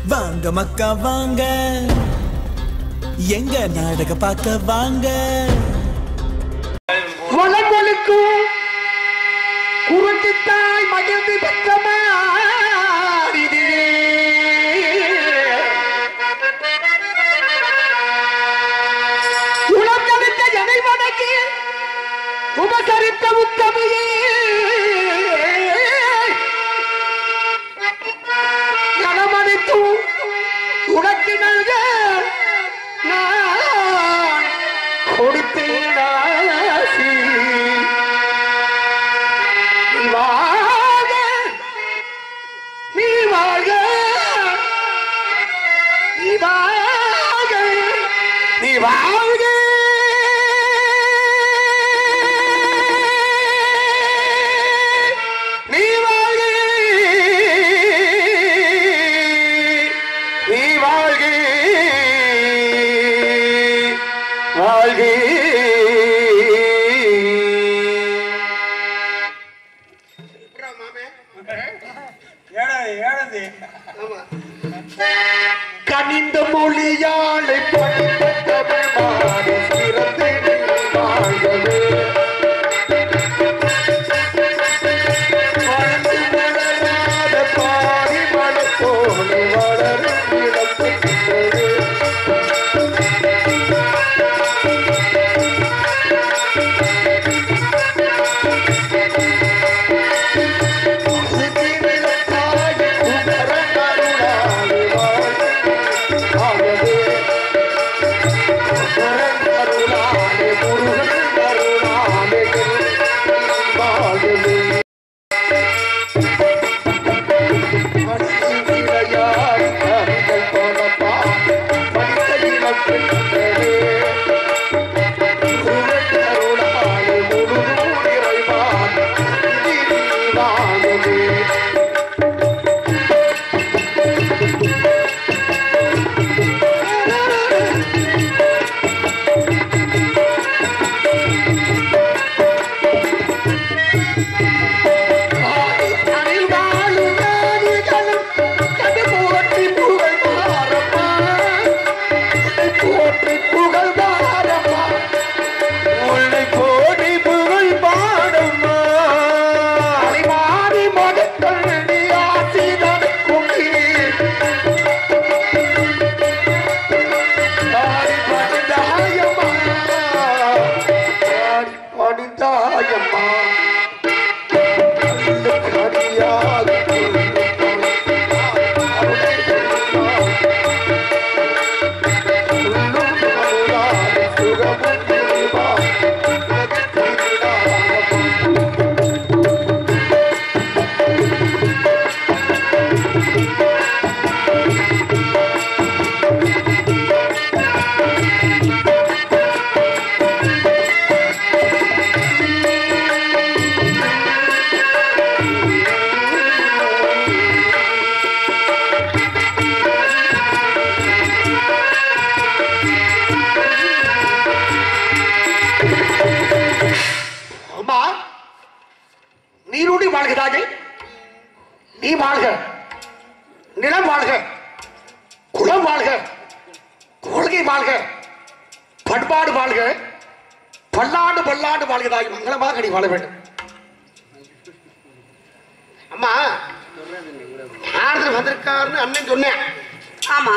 வாங்க மக்கா வாங்க எங்க நாடக பார்க்க வாங்க வளமொழிக்கும் குருட்டித்தாய் மகிழ்ந்து பெற்ற மாடிதியே. உணர்ந்தளித்த எனை வணங்கி உபசரித்த உத்தமையே கணமணித்தும் உனக்கு நல்க நான் கொடுத்தேன் ஆசி. நீ வாழ்க, நீ வாழ்க, நீ வாழ்க, நீ வாழ்க. நீ வாழ்க, நீ வாழ்க, வாழ்க. கனிந்த மொழியாளை படித்த தமிழ் மாறி சிறந்து வாழ்கவே வளர்ந்து வளராத பாரி மலர் போல வளரும் இழப்புகிறது அணில் வாழும் நாடுகளும் கண்டு போற்றி புகழ் பாரம்மா போற்றி புகழ் பாரம்மா உன்னை போற்றி புகழ் பாரம்மா அடிமாறி மகத்தல் நீ ஆசிதன் கும்பி ஆடி பணிந்தாயம்மா ஆடி பணிந்தாயம்மா அம்மா நீரூடி வாழ்கிறாயே நீ வாழ்க நிலம் வாழ்க குலம் வாழ்க கொள்கை வாழ்க பண்பாடு வாழ்க பல்லாண்டு பல்லாண்டு வாழ்கிறாய் மங்களமாக நீ வாழ வேண்டும் அம்மா யாரு வந்திருக்காருன்னு அண்ணன் சொன்னேன் ஆமா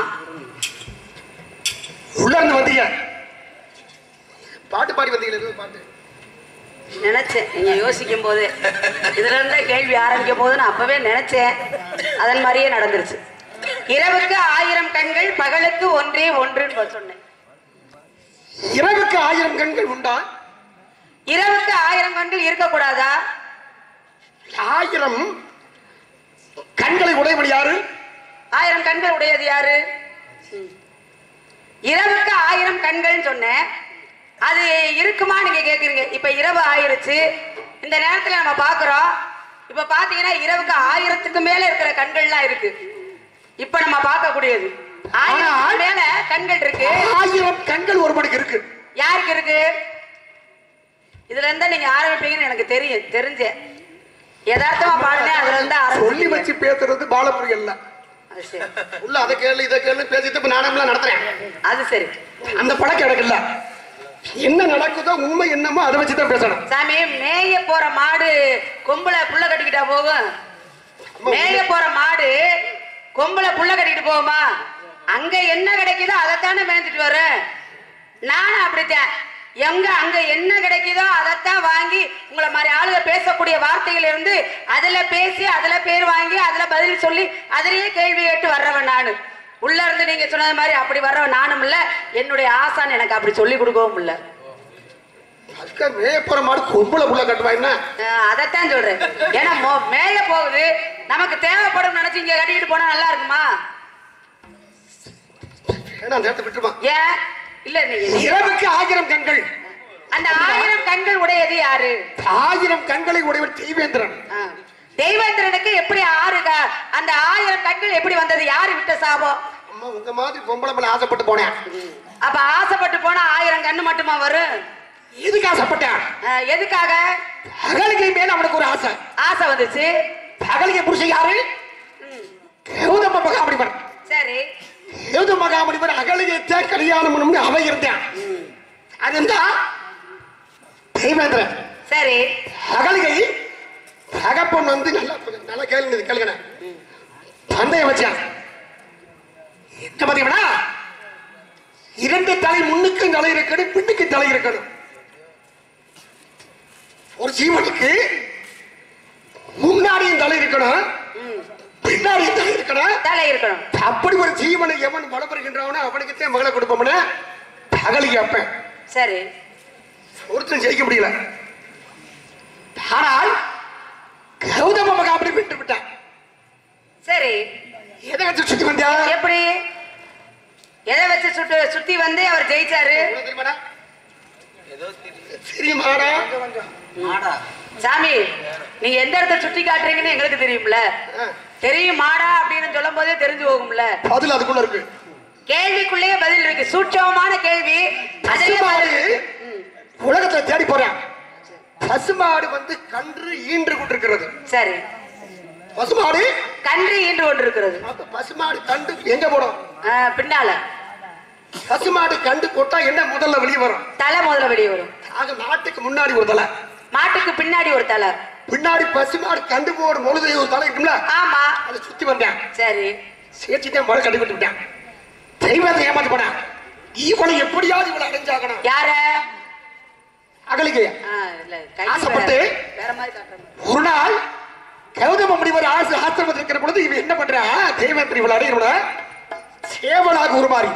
உள்ள இருந்து வந்தீங்க பாட்டு பாடி வந்தீங்க ஏதோ பாட்டு நினைச்சேன் நீங்க யோசிக்கும் போது இதுல இருந்தே கேள்வி ஆரம்பிக்கும் போது நான் அப்பவே நினைச்சேன் அதன் மாதிரியே நடந்துருச்சு இரவுக்கு ஆயிரம் கண்கள் பகலுக்கு ஒன்றே ஒன்றுன்னு சொன்னேன் இரவுக்கு ஆயிரம் கண்கள் உண்டா இரவுக்கு ஆயிரம் கண்கள் இருக்கக்கூடாதா ஆயிரம் கண்களை உடையவன் யாரு ஆயிரம் கண்கள் உடையது யாரு ம். இரவுக்கு ஆயிரம் கண்கள்னு சொன்னேன் அது இருக்குமா நீங்க கேக்குறீங்க இப்ப இரவு ஆயிருச்சு இந்த நேரத்துல நம்ம பாக்குறோம் இப்ப பாத்தீங்கன்னா இரவுக்கு ஆயிரத்துக்கு மேல இருக்கிற கண்கள்லாம் இருக்கு இப்ப நம்ம பார்க்கக்கூடியது ஆயிரத்துக்கு மேல கண்கள் இருக்கு ஆயிரம் கண்கள் ஒருவனுக்கு இருக்கு யாருக்கு இருக்கு இதுல இருந்தா நீங்க ஆரம்பிப்பீங்கன்னு எனக்கு தெரியும் தெரிஞ்சேன் யதார்த்தமா பாடுனேன் அதுல இருந்து சொல்லி ஆரம்பிச்சு வச்சு பேசுறது பாலமுறை அல்ல அது சரி உள்ள அதை கேளு இதை கேளு பேசிட்டு இப்ப நாடகம்லாம் நடத்துறேன் அது சரி அந்த பழக்கம் எனக்கு இல்ல என்ன நடக்குதோ உண்மை என்னமோ அதை வச்சு தான் பேசணும் சாமி மேய போற மாடு கொம்புல புள்ள கட்டிக்கிட்டா போகும் மேய போற மாடு கொம்புல புள்ள கட்டிக்கிட்டு போகுமா அங்க என்ன கிடைக்குதோ அதைத்தானே மேய்ஞ்சிட்டு வரும் நானும் அப்படித்தான் எங்க அங்க என்ன கிடைக்குதோ அதைத்தான் வாங்கி உங்களை மாதிரி ஆளுங்க பேசக்கூடிய வார்த்தைகள் இருந்து அதுல பேசி அதுல பேர் வாங்கி அதுல பதில் சொல்லி அதுலயே கேள்வி கேட்டு வர்றவன் நானு உள்ள இருந்து நீங்க சொன்னது மாதிரி அப்படி வர்றவன் நானும் இல்ல என்னுடைய ஆசான் எனக்கு அப்படி சொல்லி கொடுக்கவும் இல்ல அதுக்காக மேய போற மாடு கொம்புல புள்ள கட்டுவா என்ன அஹ் அதைத்தான் சொல்றேன் ஏன்னா மொ- மேய போகுது நமக்கு தேவைப்படும் நினைச்சு இங்க கட்டிக்கிட்டு போனா நல்லா இருக்குமா ஏன்னா அந்த இடத்த விட்டுருமா ஏன் இல்ல நீங்க இரவுக்கு ஆயிரம் கண்கள் அந்த ஆயிரம் கண்கள் உடையது யாரு ஆயிரம் கண்களை உடையவர் தெய்வேந்திரன் அஹ். தெய்வேந்திரனுக்கு எப்படி ஆறு க- அந்த ஆயிரம் கண்கள் எப்படி வந்தது யாரு விட்ட சாபம் அம்மா உங்க மாதிரி பொம்பளை மேல ஆசைப்பட்டு போனேன் அப்ப ஆசைப்பட்டு போனா ஆயிரம் கண்ணு மட்டுமா வரும் எதுக்கு ஆசைப்பட்டேன் அஹ், எதுக்காக அகலிகை மேல அவனுக்கு ஒரு ஆசை ஆசை வந்துச்சு அகலிகை புருஷன் யாரு கௌதம மகாபலிபர் சரி கௌதம மகாபலிபர் அகலிகை கல்யாணம் பண்ணணும்னு அவ இருந்தேன் அது இருந்தா தெய்வேந்திரன் சரி அகலிகை தகப்பன் வந்து நல்லா நல்லா கேளுங்க கேளுங்க தந்தைய வச்சான் என்ன பாத்தீங்கன்னா இரண்டு தலை முன்னுக்கும் தலை இருக்கணும் பின்னுக்கு தலை இருக்கணும் ஒரு ஜீவனுக்கு முன்னாடியும் தலை இருக்கணும் பின்னாடியும் தலை இருக்கணும் தலை இருக்கணும் அப்படி ஒரு ஜீவனை எவன் வளர்கின்றவனோ அவனுக்குத்தான் மகளை கொடுப்போம்னு அகலிகை அப்பன் சரி ஒருத்தன் ஜெயிக்க முடியல ஆனால் கௌதம மகாபலி விட்டு விட்டான் சரி எதை வச்சு சுத்தி வந்தியா எப்படி எதை வச்சு சுட்டு சுத்தி வந்து அவர் ஜெயிச்சாரு உனக்கு தெரியுமாடா? தெரியுமாடா சாமி நீங்க எந்த இடத்த சுட்டி காட்டுறீங்கன்னு எங்களுக்கு தெரியும்ல ஆ, தெரியும் மாடா அப்படின்னு சொல்லும் போதே தெரிஞ்சு போகும்ல பதில் அதுக்குள்ள இருக்கு கேள்விக்குள்ளேயே பதில் இருக்கு சூட்சமமான கேள்வி அதுலயே பசுமாடு பதில் இருக்கு. ம், உலகத்துல தேடி போறேன் பசுமாடு வந்து கன்று ஈன்று கொண்டிருக்கிறது சரி பசுமாடு கன்று ஈன்று கொண்டிருக்கிறது அப்ப பசுமாடு கண்டு எங்க போடும் ஆ, பின்னால பசுமாடு கண்டு போட்டா என்ன முதல்ல வெளியே வரும் தலை முதல்ல வெளியே வரும் ஆக நாட்டுக்கு முன்னாடி ஒரு தலை மாட்டுக்கு பின்னாடி ஒரு தலை பின்னாடி பசுமாடு கண்டு போடும் பொழுது ஒரு தலை இருக்கும்ல ஆமா அதை சுத்தி வந்தேன் சரி சேர்த்துட்டேன் மழை கட்டி விட்டு விட்டேன் தெய்வத்தை ஏமாத்தி போனேன் இவளை எப்படியாவது இவளை அடைஞ்சாகணும் யார அகலிகையா ஆ, இல்ல, கை ஆசைப்பட்டு? வேற- வேற மாதிரி காட்டுறேன் ஒரு நாள் கௌதம முனிவர் ஆசை ஆசிரமத்தில் இருக்கிற பொழுது இவன் என்ன பண்றா தெய்வத்தை இவளை அடையணும் சேவலாக உருமாறி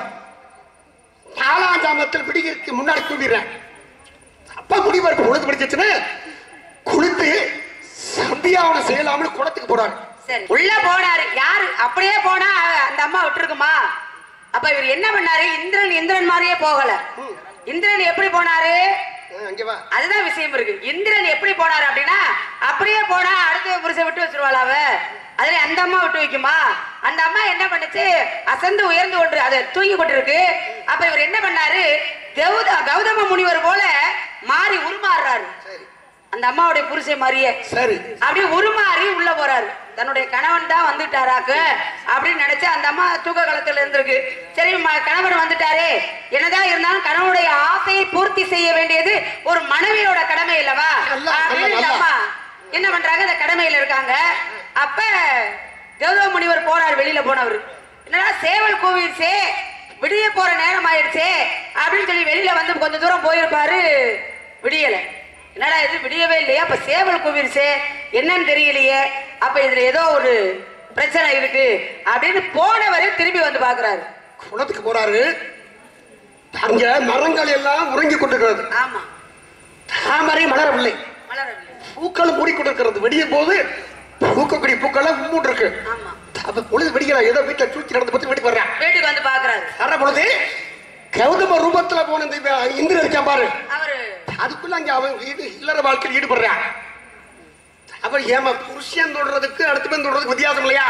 நாலாம் ஜாமத்தில் விடிகிறதுக்கு முன்னாடி தூங்கிடுறேன் அப்ப முனிவர் பொழுது பிடிச்சிச்சுன்னு குளித்து சந்தியாவனை செய்யலாம்னு குளத்துக்கு போறாரு சரி உள்ள போனாரு யாரு அப்படியே போனா அந்த அம்மா விட்டுருக்குமா அப்ப இவர் என்ன பண்ணாரு இந்திரன் இந்திரன் மாதிரியே போகல இந்திரன் எப்படி போனாரு ஆ, அங்க வா அதுதான் விஷயம் இருக்கு இந்திரன் எப்படி போனாரு அப்படின்னா அப்படியே போனா அடுத்த புருஷன் விட்டு வச்சிருவாள் அவ அதுல அந்த அம்மா விட்டு வைக்குமா அந்த அம்மா என்ன பண்ணுச்சு அசந்து உயர்ந்து கொண்டு அதை தூங்கி கொண்டு இருக்கு அப்ப இவர் என்ன பண்ணாரு கௌத கௌதம முனிவர் போல மாறி உருமாறுறாரு சரி அந்த அம்மாவுடைய புருஷன் மாதிரியே சரி அப்படியே உருமாறி உள்ள போறாரு தன்னுடைய கணவன் தான் வந்துட்டாராக்கு அப்படின்னு நினைச்சு அந்த அம்மா தூக்க காலத்துல இருந்திருக்கு சரி ம- கணவன் வந்துட்டாரே என்னதான் இருந்தாலும் கணவனுடைய ஆசையை பூர்த்தி செய்ய வேண்டியது ஒரு மனைவியோட கடமை இல்லவா நல்லா, அப்படின்னு இந்த நல்லா. அம்மா என்ன பண்றாங்க இந்த கடமையில இருக்காங்க அப்ப கௌதம முனிவர் போறாரு வெளியில போனவர் என்னடா சேவல் கூவிடுச்சே விடிய போற நேரம் ஆயிடுச்சே அப்படின்னு சொல்லி வெளியில வந்து கொஞ்ச தூரம் போயிருப்பாரு விடியல என்னடா இது விடியவே இல்லையா அப்ப சேவல் கூவிடுச்சே என்னன்னு தெரியலையே அப்ப இதுல ஏதோ ஒரு பிரச்சனை இருக்கு அப்படின்னு போனவரே திரும்பி வந்து பாக்குறாரு குளத்துக்கு போறாரு அங்க மரங்கள் எல்லாம் உறங்கி கொண்டிருக்கிறது ஆமா தாமரை மலரவில்லை மலரவில்லை பூக்கள் மூடிக்கொண்டிருக்கிறது வெடிய போது பூக்கக்கூடிய பூக்கள் உம்மூட்டு இருக்கு ஆமா அப்ப பொழுது வெடிக்கல ஏதோ வீட்டுல சூழ்ச்சி நடந்து பத்தி வீட்டுக்கு வர்றேன் வீட்டுக்கு வந்து பாக்குறாரு வர்ற பொழுது கௌதம ரூபத்துல போன இந்த இவன் இந்திரன் இருக்கான் பாரு அவரு அதுக்குள்ள அங்க அவன் வீடு இல்லற வாழ்க்கையில் ஈடுபடுறான் அவன் ஏமா புருஷன் தொடுறதுக்கு அடுத்து பேர் தொடுறதுக்கு வித்தியாசம் இல்லையா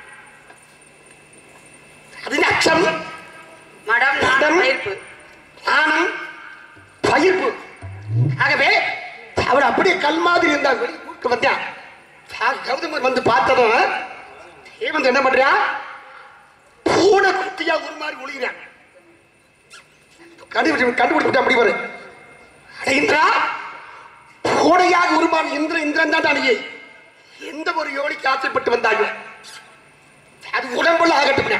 அது அச்சம் மடம் மடம். நாடம் பயிர்ப்பு நாணம் பயிர்ப்பு ஆகவே அவர் அப்படியே கல் மாதிரி இருந்தார் வெளியே கூட்டு வந்தான் கௌதமர் வந்து பார்த்ததும் தேவன் என்ன பண்றான் கூட குட்டியா ஒரு மாதிரி ஒளிகிறான் கண்டுபிடிச்சு கண்டுபிடிச்சு அப்படி வரு அட இந்திரா கோடையாக உருமான் இந்திர இந்திரன் தான் அணியை எந்த ஒரு யோனிக்கு ஆசைப்பட்டு வந்தாங்க அது உடம்புல ஆகட்டும்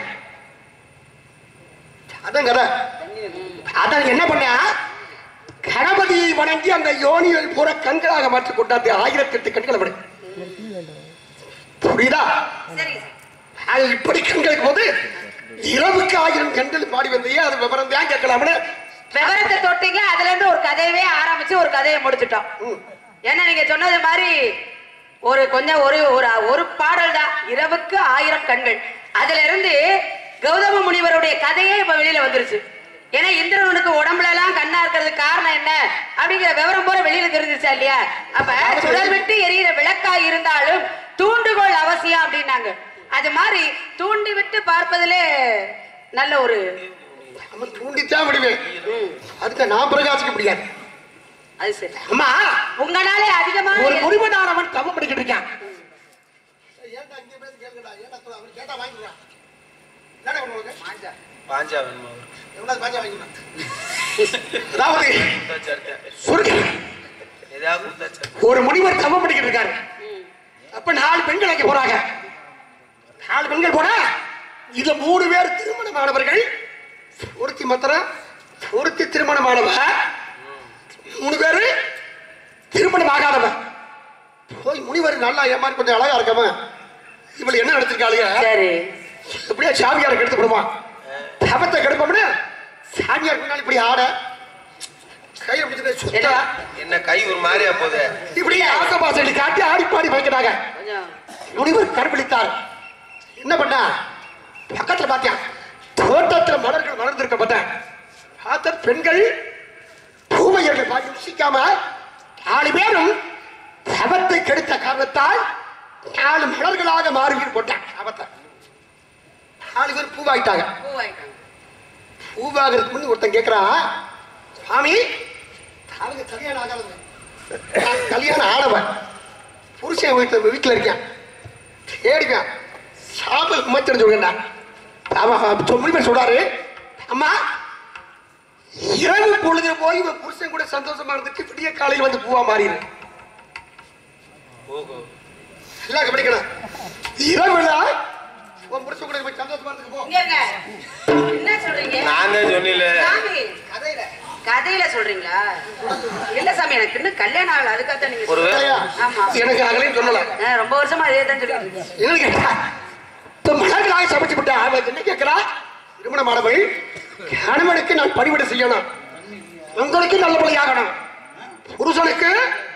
அதான் கதை அதான் என்ன பண்ண கணபதியை வணங்கி அந்த யோனியை பூரா கண்களாக மாற்றி கொண்டாந்து ஆயிரத்தி எட்டு கண்களை விடு புரியுதா சரிங்க சார் அது இப்படி கண்களுக்கு போது இரவுக்கு ஆயிரம் கண்கள் பாடி வந்தையே அது விவரம் தான் கேட்கலாம்னு விவரத்தை தொட்டீங்க அதுல இருந்து ஒரு கதையவே ஆரம்பிச்சு ஒரு கதையை முடிச்சிட்டோம் ம். ஏன்னா நீங்க சொன்னது மாதிரி ஒரு கொஞ்சம் ஒரு ஒரு ஒரு பாடல் தான் இரவுக்கு ஆயிரம் கண்கள் அதுல இருந்து கௌதம முனிவருடைய கதையே இப்ப வெளியில வந்துருச்சு ஏன்னா இந்திரனுக்கு உடம்புல எல்லாம் கண்ணா இருக்கிறதுக்கு காரணம் என்ன அப்படிங்கிற விவரம் போல வெளியில தெரிஞ்சிச்சா இல்லையா அப்ப சுடர் விட்டு எரியிற விளக்கா இருந்தாலும் தூண்டுகோல் அவசியம் அப்படின்னாங்க அது மாதிரி தூண்டி விட்டு பார்ப்பதிலே நல்ல ஒரு நம்ம தூண்டித்தான் விடுவேன் அதுக்கு நான் பிரகாசிக்க முடியாது அது சரி அம்மா உங்களாலே அதிகமாக ஒரு முறிவனானவன் தவம் பண்ணிக்கிட்டு இருக்கான் பாஞ்சா வேணுமா அதாவது கொடுத்தாச்சு அடுத்தேன். சுருக்க எதாவது கொடுத்தாச்சு ஒரு முனிவர் தவம் பண்ணிக்கிட்டு இருக்காரு அப்ப நாலு பெண்கள் அங்க போறாங்க நாலு பெண்கள் போனா இதுல மூணு பேர் திருமணமானவர்கள் ஒருத்தி மாத்திரம் ஒருத்தி திருமணமானவ மூணு பேரு திருமணம் ஆகாதவ போய் முனிவர் நல்லா ஏமாறி கொஞ்சம் அழகா இருக்கவன் இவள் என்ன நடத்திருக்காளுங்க சரி எப்படியா சாமியாருக்கு எடுத்து விடுவான் தவத்தை கெடுப்போம்னு சாமியார் பின்னாடி இப்படி ஆட கையை பிடிச்சிட்டு சுத்தா என்ன கை ஒரு மாதிரியா போகுது இப்படி ஆசபாசை காட்டி ஆடி பாடி வைக்கிறாங்க கொஞ்சம் முனிவர் கற்பழித்தார் என்ன பண்ணா பக்கத்துல பார்த்தியான் தோட்டத்துல மலர்கள் வளர்ந்திருக்க பார்த்தேன் பார்த்த பெண்கள் பூமையர்கள் பார்த்து ருசிக்காம நாலு பேரும் சபத்தை கெடுத்த காரணத்தால் நாலு மலர்களாக மாறுவீர் போட்டான் சபத்தை நாலு பேர் பூவாயிட்டாங்க பூவாயிட்டாங்க. பூவாகிறதுக்கு முன்னு ஒருத்தன் கேட்கிறான் சுவாமி அவங்க கல்யாணம் ஆகாதவங்க நான் கல்யாணம் ஆனவன் புருஷன் வீட்டுல வீட்டுல இருக்கேன் தேடிவேன் சாப உமத்திரம் சொல்லுங்கண்ணா அவன் சொல்லி சொல்றாரு அம்மா இரவு பொழுது போய் இவன் புருஷன் கூட சந்தோஷமா இருந்துட்டு விடிய காலையில் வந்து பூவா மாறிடு ஓஹோ எல்லாம் கவனிக்கணும் இரவுல உன் புருஷன் கூட போய் சந்தோஷமா இருந்துட்டு போ இங்க இருங்க. என்ன சொல்றீங்க நான் தான் சொன்னில சாமி கதையில சொல்றீங்களா இல்ல சாமி எனக்கு இன்னும் கல்யாணம் ஆகல அதுக்காக நீங்க ஒரு சொல்றீங்க. இல்லையா? ஆமா எனக்கு அகலையும் சொல்லல ஆ, ரொம்ப வருஷமா அதே தான் சொல்லிட்டு இருக்கீங்க. என்னன்னு கேட்டா இப்ப மலர்களாக சமைச்சு விட்டா அவன் என்ன கேட்கிறா திருமணமானவள் கணவனுக்கு நான் பணிவிடை செய்யணும் உங்களுக்கு நல்லபடியாகணும் புருஷனுக்கு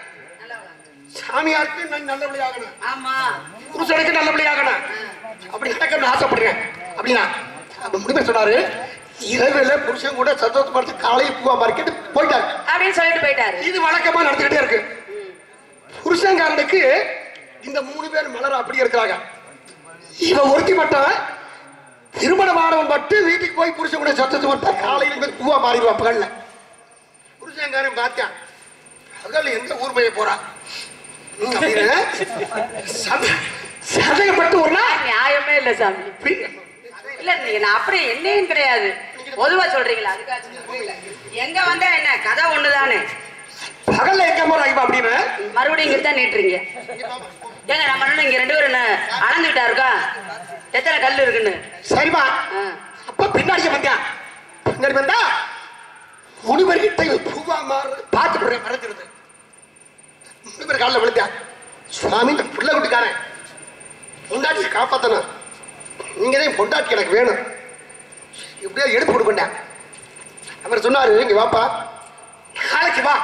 சாமியாருக்கு நான் நல்லபடியாகணும் ஆமா புருஷனுக்கு நல்லபடியாகணும் அப்படி நடக்கணும்னு ஆசைப்படுறேன் அப்படின்னா அப்ப முடிவு சொன்னாரு இரவுல புருஷன் கூட சந்தோஷமா இருந்து காலையில் பூவா மார்க்கெட்டு போயிட்டாரு அப்படின்னு சொல்லிட்டு போயிட்டாரு இது வழக்கமா நடந்துகிட்டே இருக்கு புருஷன்காரனுக்கு இந்த மூணு பேர் மலர் அப்படி இருக்கிறாங்க இவன் ஒருத்தி மட்டும் திருமணமானவன் மட்டும் வீட்டுக்கு போய் புருஷன் கூட சத்தத்து மட்டும் காலையில இருந்து பூவா மாறிடுவான் பகல்ல புருஷன்காரன் பார்த்தான் பகல் எந்த ஊர் போய் போறான் ம், அப்படின்னு சந்த- சந்தேகப்பட்டு ஒரு நாள் நியாயமே இல்ல சாமி பி- இல்ல நீங்க நான் அப்படி என்னையும் கிடையாது பொதுவா சொல்றீங்களா அதுக்காக சொல்றேன். எங்க வந்தா என்ன கதை ஒண்ணுதானே பகல்ல எங்க போறாங்க இப்ப அப்படின்னு மறுபடியும் இங்க தான் நீட்டுறீங்க ஏங்க நம்ம இன்னும் இங்க ரெண்டு பேரும் என்ன அளந்துகிட்டா இருக்கா எத்தனை கல் இருக்குன்னு சரிமா ஆ. அப்ப பின்னாடியே வந்தான் பின்னாடி வந்தா முனிவர்கிட்ட இவன் பூவா மாறு பார்த்து போறேன் மறைஞ்சிருது முனிவர் காலில் விழுந்தான் சுவாமி இந்த பிள்ளை வீட்டுக்காரன் பொண்டாட்டியை காப்பாத்தணும் நீங்க தான் என் பொண்டாட்டி எனக்கு வேணும் இப்படியே எடுத்து கொடுக்கண்டேன் அவர் சொன்னாரு இங்க வாப்பா நாளைக்கு வா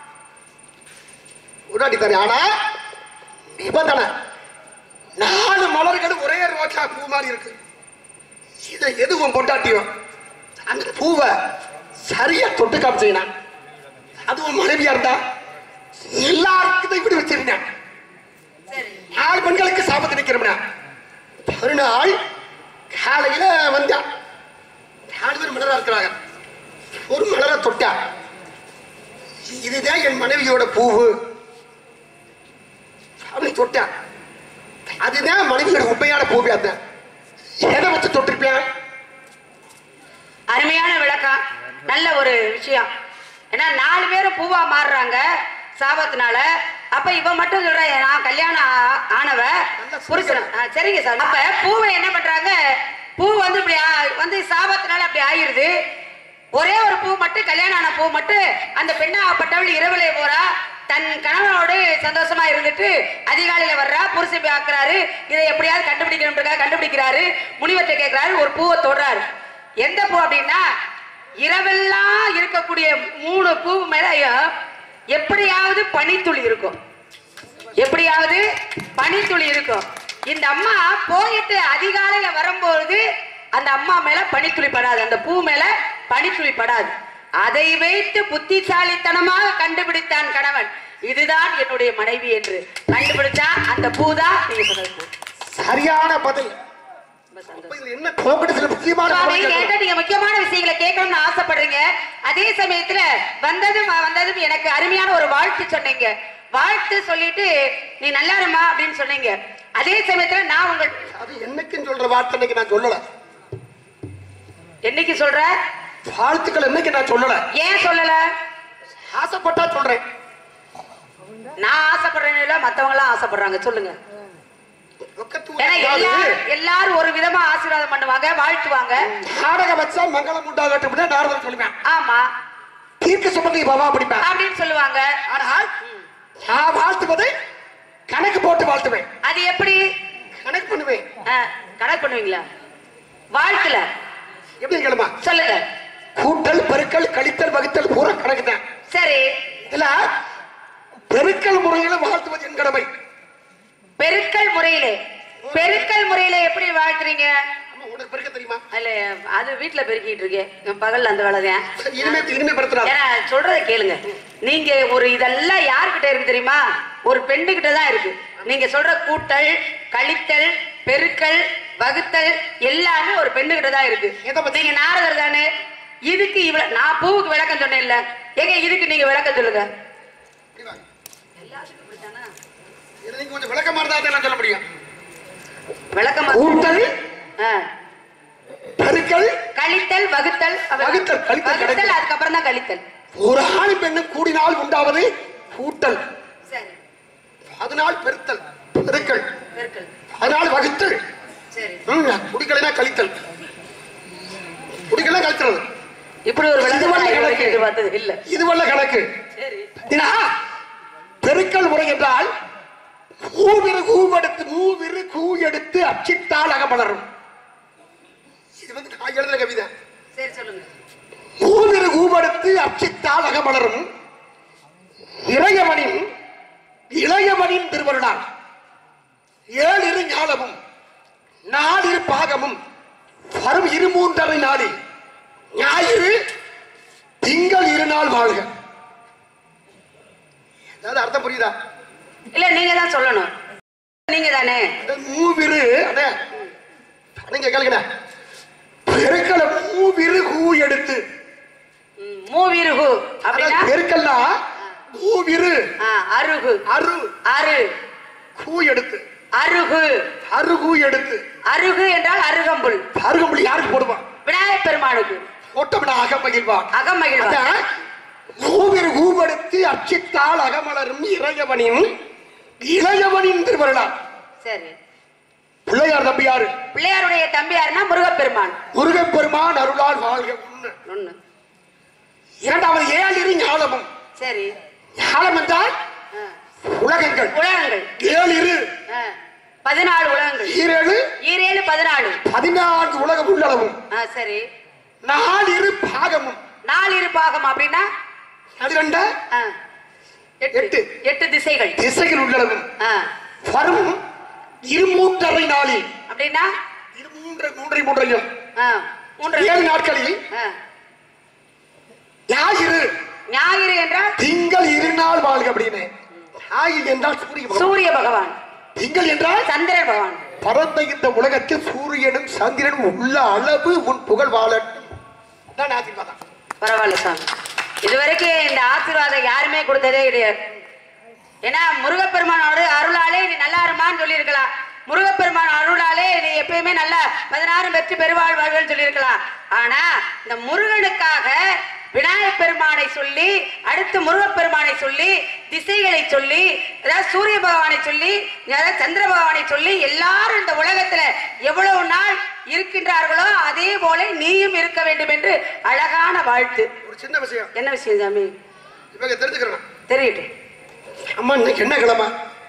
பொண்டாட்டி தானே ஆனா நிபந்தனை நாலு மலர்களும் ஒரே ரோஜா பூ மாதிரி இருக்கு இதை எதுவும் பொண்டாட்டியும் அந்த பூவை சரியா தொட்டு காமிச்சீங்கன்னா அதுவும் மனைவியா இருந்தா எல்லாருக்கும் இப்படி வச்சிருந்தேன் சரி நாலு பெண்களுக்கு சாபத்து நிக்கிறோம்னா மறுநாள் காலையில வந்தான் நாலு பேர் மலரா இருக்கிறாங்க ஒரு மலரை தொட்டா இதுதான் என் மனைவியோட பூவு அப்படி தொட்டா அதுதான் மனைவியோட உண்மையான பூவே அந்த எதை வச்சு தொட்டிருப்பேன் அருமையான விளக்கம் நல்ல ஒரு விஷயம் ஏன்னா நாலு பேரும் பூவா மாறுறாங்க சாபத்தினால அப்ப இவ மட்டும் சொல்ற நான் கல்யாணம் ஆ- ஆனவ புருஷன் ஆ, சரிங்க சார் அப்ப பூவை என்ன பண்றாங்க பூ வந்து இப்படி ஆ- வந்து சாபத்தினால அப்படி ஆயிருது ஒரே ஒரு பூ மட்டும் கல்யாணம் ஆன பூ மட்டும் அந்த பெண்ணாகப்பட்டவள் இரவுலே போறா தன் கணவனோடு சந்தோஷமா இருந்துட்டு அதிகாலையில வர்றா புருஷன் போய் ஆக்குறாரு இதை எப்படியாவது கண்டுபிடிக்கணும்ன்றக்காக கண்டுபிடிக்கிறாரு முனிவத்தை கேட்கிறாரு ஒரு பூவை தொடுறாரு எந்த பூ அப்படின்னா இரவெல்லாம் இருக்கக்கூடிய மூணு பூ மேலயும் எப்படியாவது பனித்துளி இருக்கும் எப்படியாவது பனித்துளி இருக்கும் இந்த அம்மா போயிட்டு அதிகாலையில வரும்போது அந்த அம்மா மேல பனித்துளி படாது அந்த பூ மேல பனித்துளி படாது அதை வைத்து புத்திசாலித்தனமாக கண்டுபிடித்தான் கணவன் இதுதான் என்னுடைய மனைவி என்று கண்டுபிடிச்சா அந்த பூ தான் நீங்க சொன்னது பூ சரியான பதில் ரொம்ப சந்தோஷம். அப்ப இதுல என்ன கோபத்தில் முக்கியமான சுவாமி, குரல் கேட்ட கேட்கணும். நீங்க முக்கியமான விஷயங்களை கேட்கணும்னு ஆசைப்படுறீங்க அதே சமயத்துல வந்ததும் வந்ததும் எனக்கு அருமையான ஒரு வாழ்த்து சொன்னீங்க வாழ்த்து சொல்லிட்டு நீ நல்லா இருமா அப்படின்னு சொன்னீங்க அதே சமயத்துல நான் உங்கள் அது என்னைக்குன்னு சொல்ற வார்த்தை இன்னைக்கு நான் சொல்லல என்னைக்கு சொல்ற வாழ்த்துக்கள் என்னைக்கு நான் சொல்லல ஏன் சொல்லல ஆசைப்பட்டா சொல்றேன் நான் ஆசைப்படுறேன்னு இல்ல மத்தவங்க எல்லாம் ஆசைப்படுறாங்க சொல்லுங்க ரொக்கத்து ஏன்னா அதாவது, எல்லாரும் எல்லாரும் ஒரு விதமா ஆசீர்வாதம் பண்ணுவாங்க வாழ்த்துவாங்க நாடகம் வச்சா மங்களம் உண்டாகட்டும் நாரதன் சொல்லுவேன் ஆமா தீர்க்க சுமந்தி பாபா படிப்பேன் அப்படின்னு சொல்லுவாங்க ஆனால் நான் வாழ்த்துவது கணக்கு போட்டு வாழ்த்துவேன் அது எப்படி கணக்கு பண்ணுவேன் ஆ, கணக்கு பண்ணுவீங்களா வாழ்த்துல எப்படி கேளுமா சொல்லுங்க கூட்டல் பெருக்கல் கழித்தல் வகுத்தல் பூரா கணக்கு தான் சரி இதுல பெருக்கல் முறையில வாழ்த்துவது என் கடமை பெருக்கல் முறையிலே பெருக்கல் முறையில எப்படி வாழ்த்துறீங்க அம்மா, உனக்கு பெருக்க தெரியுமா அல்ல அது வீட்டுல பெருக்கிட்டு இருக்கேன் நான் பகல்ல அந்த வேலை தான் சரி, இனிமே இனிமே படுத்துறாரு ஏன்னா சொல்றத கேளுங்க நீங்க ஒரு இதெல்லாம் யாருக்கிட்ட இருக்கு தெரியுமா ஒரு பெண்ணுகிட்ட தான் இருக்கு நீங்க சொல்ற கூட்டல் கழித்தல் பெருக்கல் வகுத்தல் எல்லாமே ஒரு பெண்ணுகிட்ட தான் இருக்கு எதை பத்தி? நீங்க நாரதர் தானே இதுக்கு இவ்வளவு நான் பூவுக்கு விளக்கம் சொன்னேன் இல்ல ஏங்க இதுக்கு நீங்க விளக்கம் சொல்லுங்க இது நீங்க கொஞ்சம் விளக்கமா இருந்தா தான் நான் சொல்ல முடியும் விளக்கம் கூட்டல் ஆ. பெருக்கல் கழித்தல் வகுத்தல் அப்புறம் வகுத்தல், கழித்தல் வகுத்தல் கிடையாது. அதுக்கப்புறம் தான் கழித்தல் ஒரு ஆண் பெண்ணும் கூடினால் உண்டாவது கூட்டல் சரி அதனால் பெருத்தல் பெருக்கல் பெருக்கல் அதனால் வகுத்தல் சரி ம், குடிக்கலைனா கழித்தல் குடிக்கலாம் கழித்தல் இப்படி ஒரு இது விளக்கம் வல்ல நான் கணக்கு. எதிர்பார்த்தது இல்ல இது வல்ல கணக்கு சரி ஏன்னா, பெருக்கல் முறை என்றால் கூவிரு கூவெடுத்து மூவிரு கூ எடுத்து அச்சிட்டால் அகமலரும் இது வந்து நான் எழுதுற கவிதை சரி சொல்லுங்க மூவிரு கூவெடுத்து அச்சித்தால் அகமலரும் இளையவனின் இளையவனின் திருவருளால் ஏழிரு ஞாலமும் நாலிரு பாகமும் வரும் இரு மூன்றரை நாளில் ஞாயிறு திங்கள் இரு நாள் வாழ்க அதாவது அர்த்தம் புரியுதா இல்ல நீங்க தான் சொல்லணும் நீங்க தானே அந்த மூவிரு அண்ணே நீங்க கேளுங்க பெருக்களை மூவிரு கூ எடுத்து ம், மூவிருகு அப்படின்னா அதாவது பெருக்கல்னா மூவிரு ஆ, அருகு அரு அரு கூ எடுத்து அருகு அரு கூ எடுத்து அருகு என்றால் அருகம்புல் அருகம்புலி யாருக்கு போடுவான் விநாயகப் பெருமானுக்கு ஒட்டமிட அகமகிழ்வான் அகமகிழ்வார் அதான் மூவிரு கூவெடுத்து அச்சித்தால் அகமலரும் இளையவனின் இளையவனின் திருவருளால் சரி பிள்ளையார் தம்பியாரு பிள்ளையாருடைய தம்பியார்னா முருகப்பெருமான் முருகப்பெருமான் அருளால் வாழ்க ஒண்ணு ஒண்ணு இரண்டாவது ஏழிரு ஞாலமும் சரி ஞாலம் என்றால் ஆ, உலகங்கள் உலகங்கள் ஏழிரு ஆ, பதினாலு உலகங்கள் ஈரேழு ஈரேழு பதினாலு பதினான்கு உலகம் உள்ளளவும் ஆ, சரி நாலிரு பாகமும் நாலிரு பாகம் அப்படின்னா அது ரெண்ட ஆ, எட்டு. எட்டு எட்டு திசைகள் திசைகள் உள்ளளவும் ஆ, வரும் இருமூன்றரை நாளில் அப்படின்னா இருமூன்று மூன்றை மூன்றையும் ஆ, மூன்று ஏழு நாட்களில் ஆ, ஞாயிறு ஞாயிறு என்றால் திங்கள் இரு நாள் வாழ்க அப்படின்னு ஞாயிறு என்றால் சூரிய பகவான். சூரிய பகவான் திங்கள் என்றால் சந்திரன் பகவான் பரந்த இந்த உலகத்தில் சூரியனும் சந்திரனும் உள்ள அளவு உன் புகழ் வாழட்டும் அதான் ஆசீர்வாதம் பரவாயில்ல சாமி இதுவரைக்கும் இந்த ஆசீர்வாதம் யாருமே கொடுத்ததே கிடையாது ஏன்னா முருகப்பெருமானோட அருளாலே நீ நல்லா இருமான்னு சொல்லியிருக்கலாம் முருகப்பெருமான் அருளாலே நீ எப்பயுமே நல்ல பதினாறு வெற்றி பெருவாழ் வாழ்வல் சொல்லியிருக்கலாம் ஆனா இந்த முருகனுக்காக விநாயகப் பெருமானை சொல்லி அடுத்து முருகப்பெருமானை சொல்லி திசைகளை சொல்லி அதாவது சூரிய பகவானை சொல்லி அதாவது சந்திர பகவானை சொல்லி எல்லாரும் இந்த உலகத்துல எவ்வளவு நாள் இருக்கின்றார்களோ அதே போல நீயும் இருக்க வேண்டும் என்று அழகான வாழ்த்து ஒரு சின்ன விஷயம் என்ன விஷயம் சாமி இவங்க தெரிஞ்சுக்கிறேன் தெரியட்டும் அம்மா இன்னைக்கு என்ன கிழமை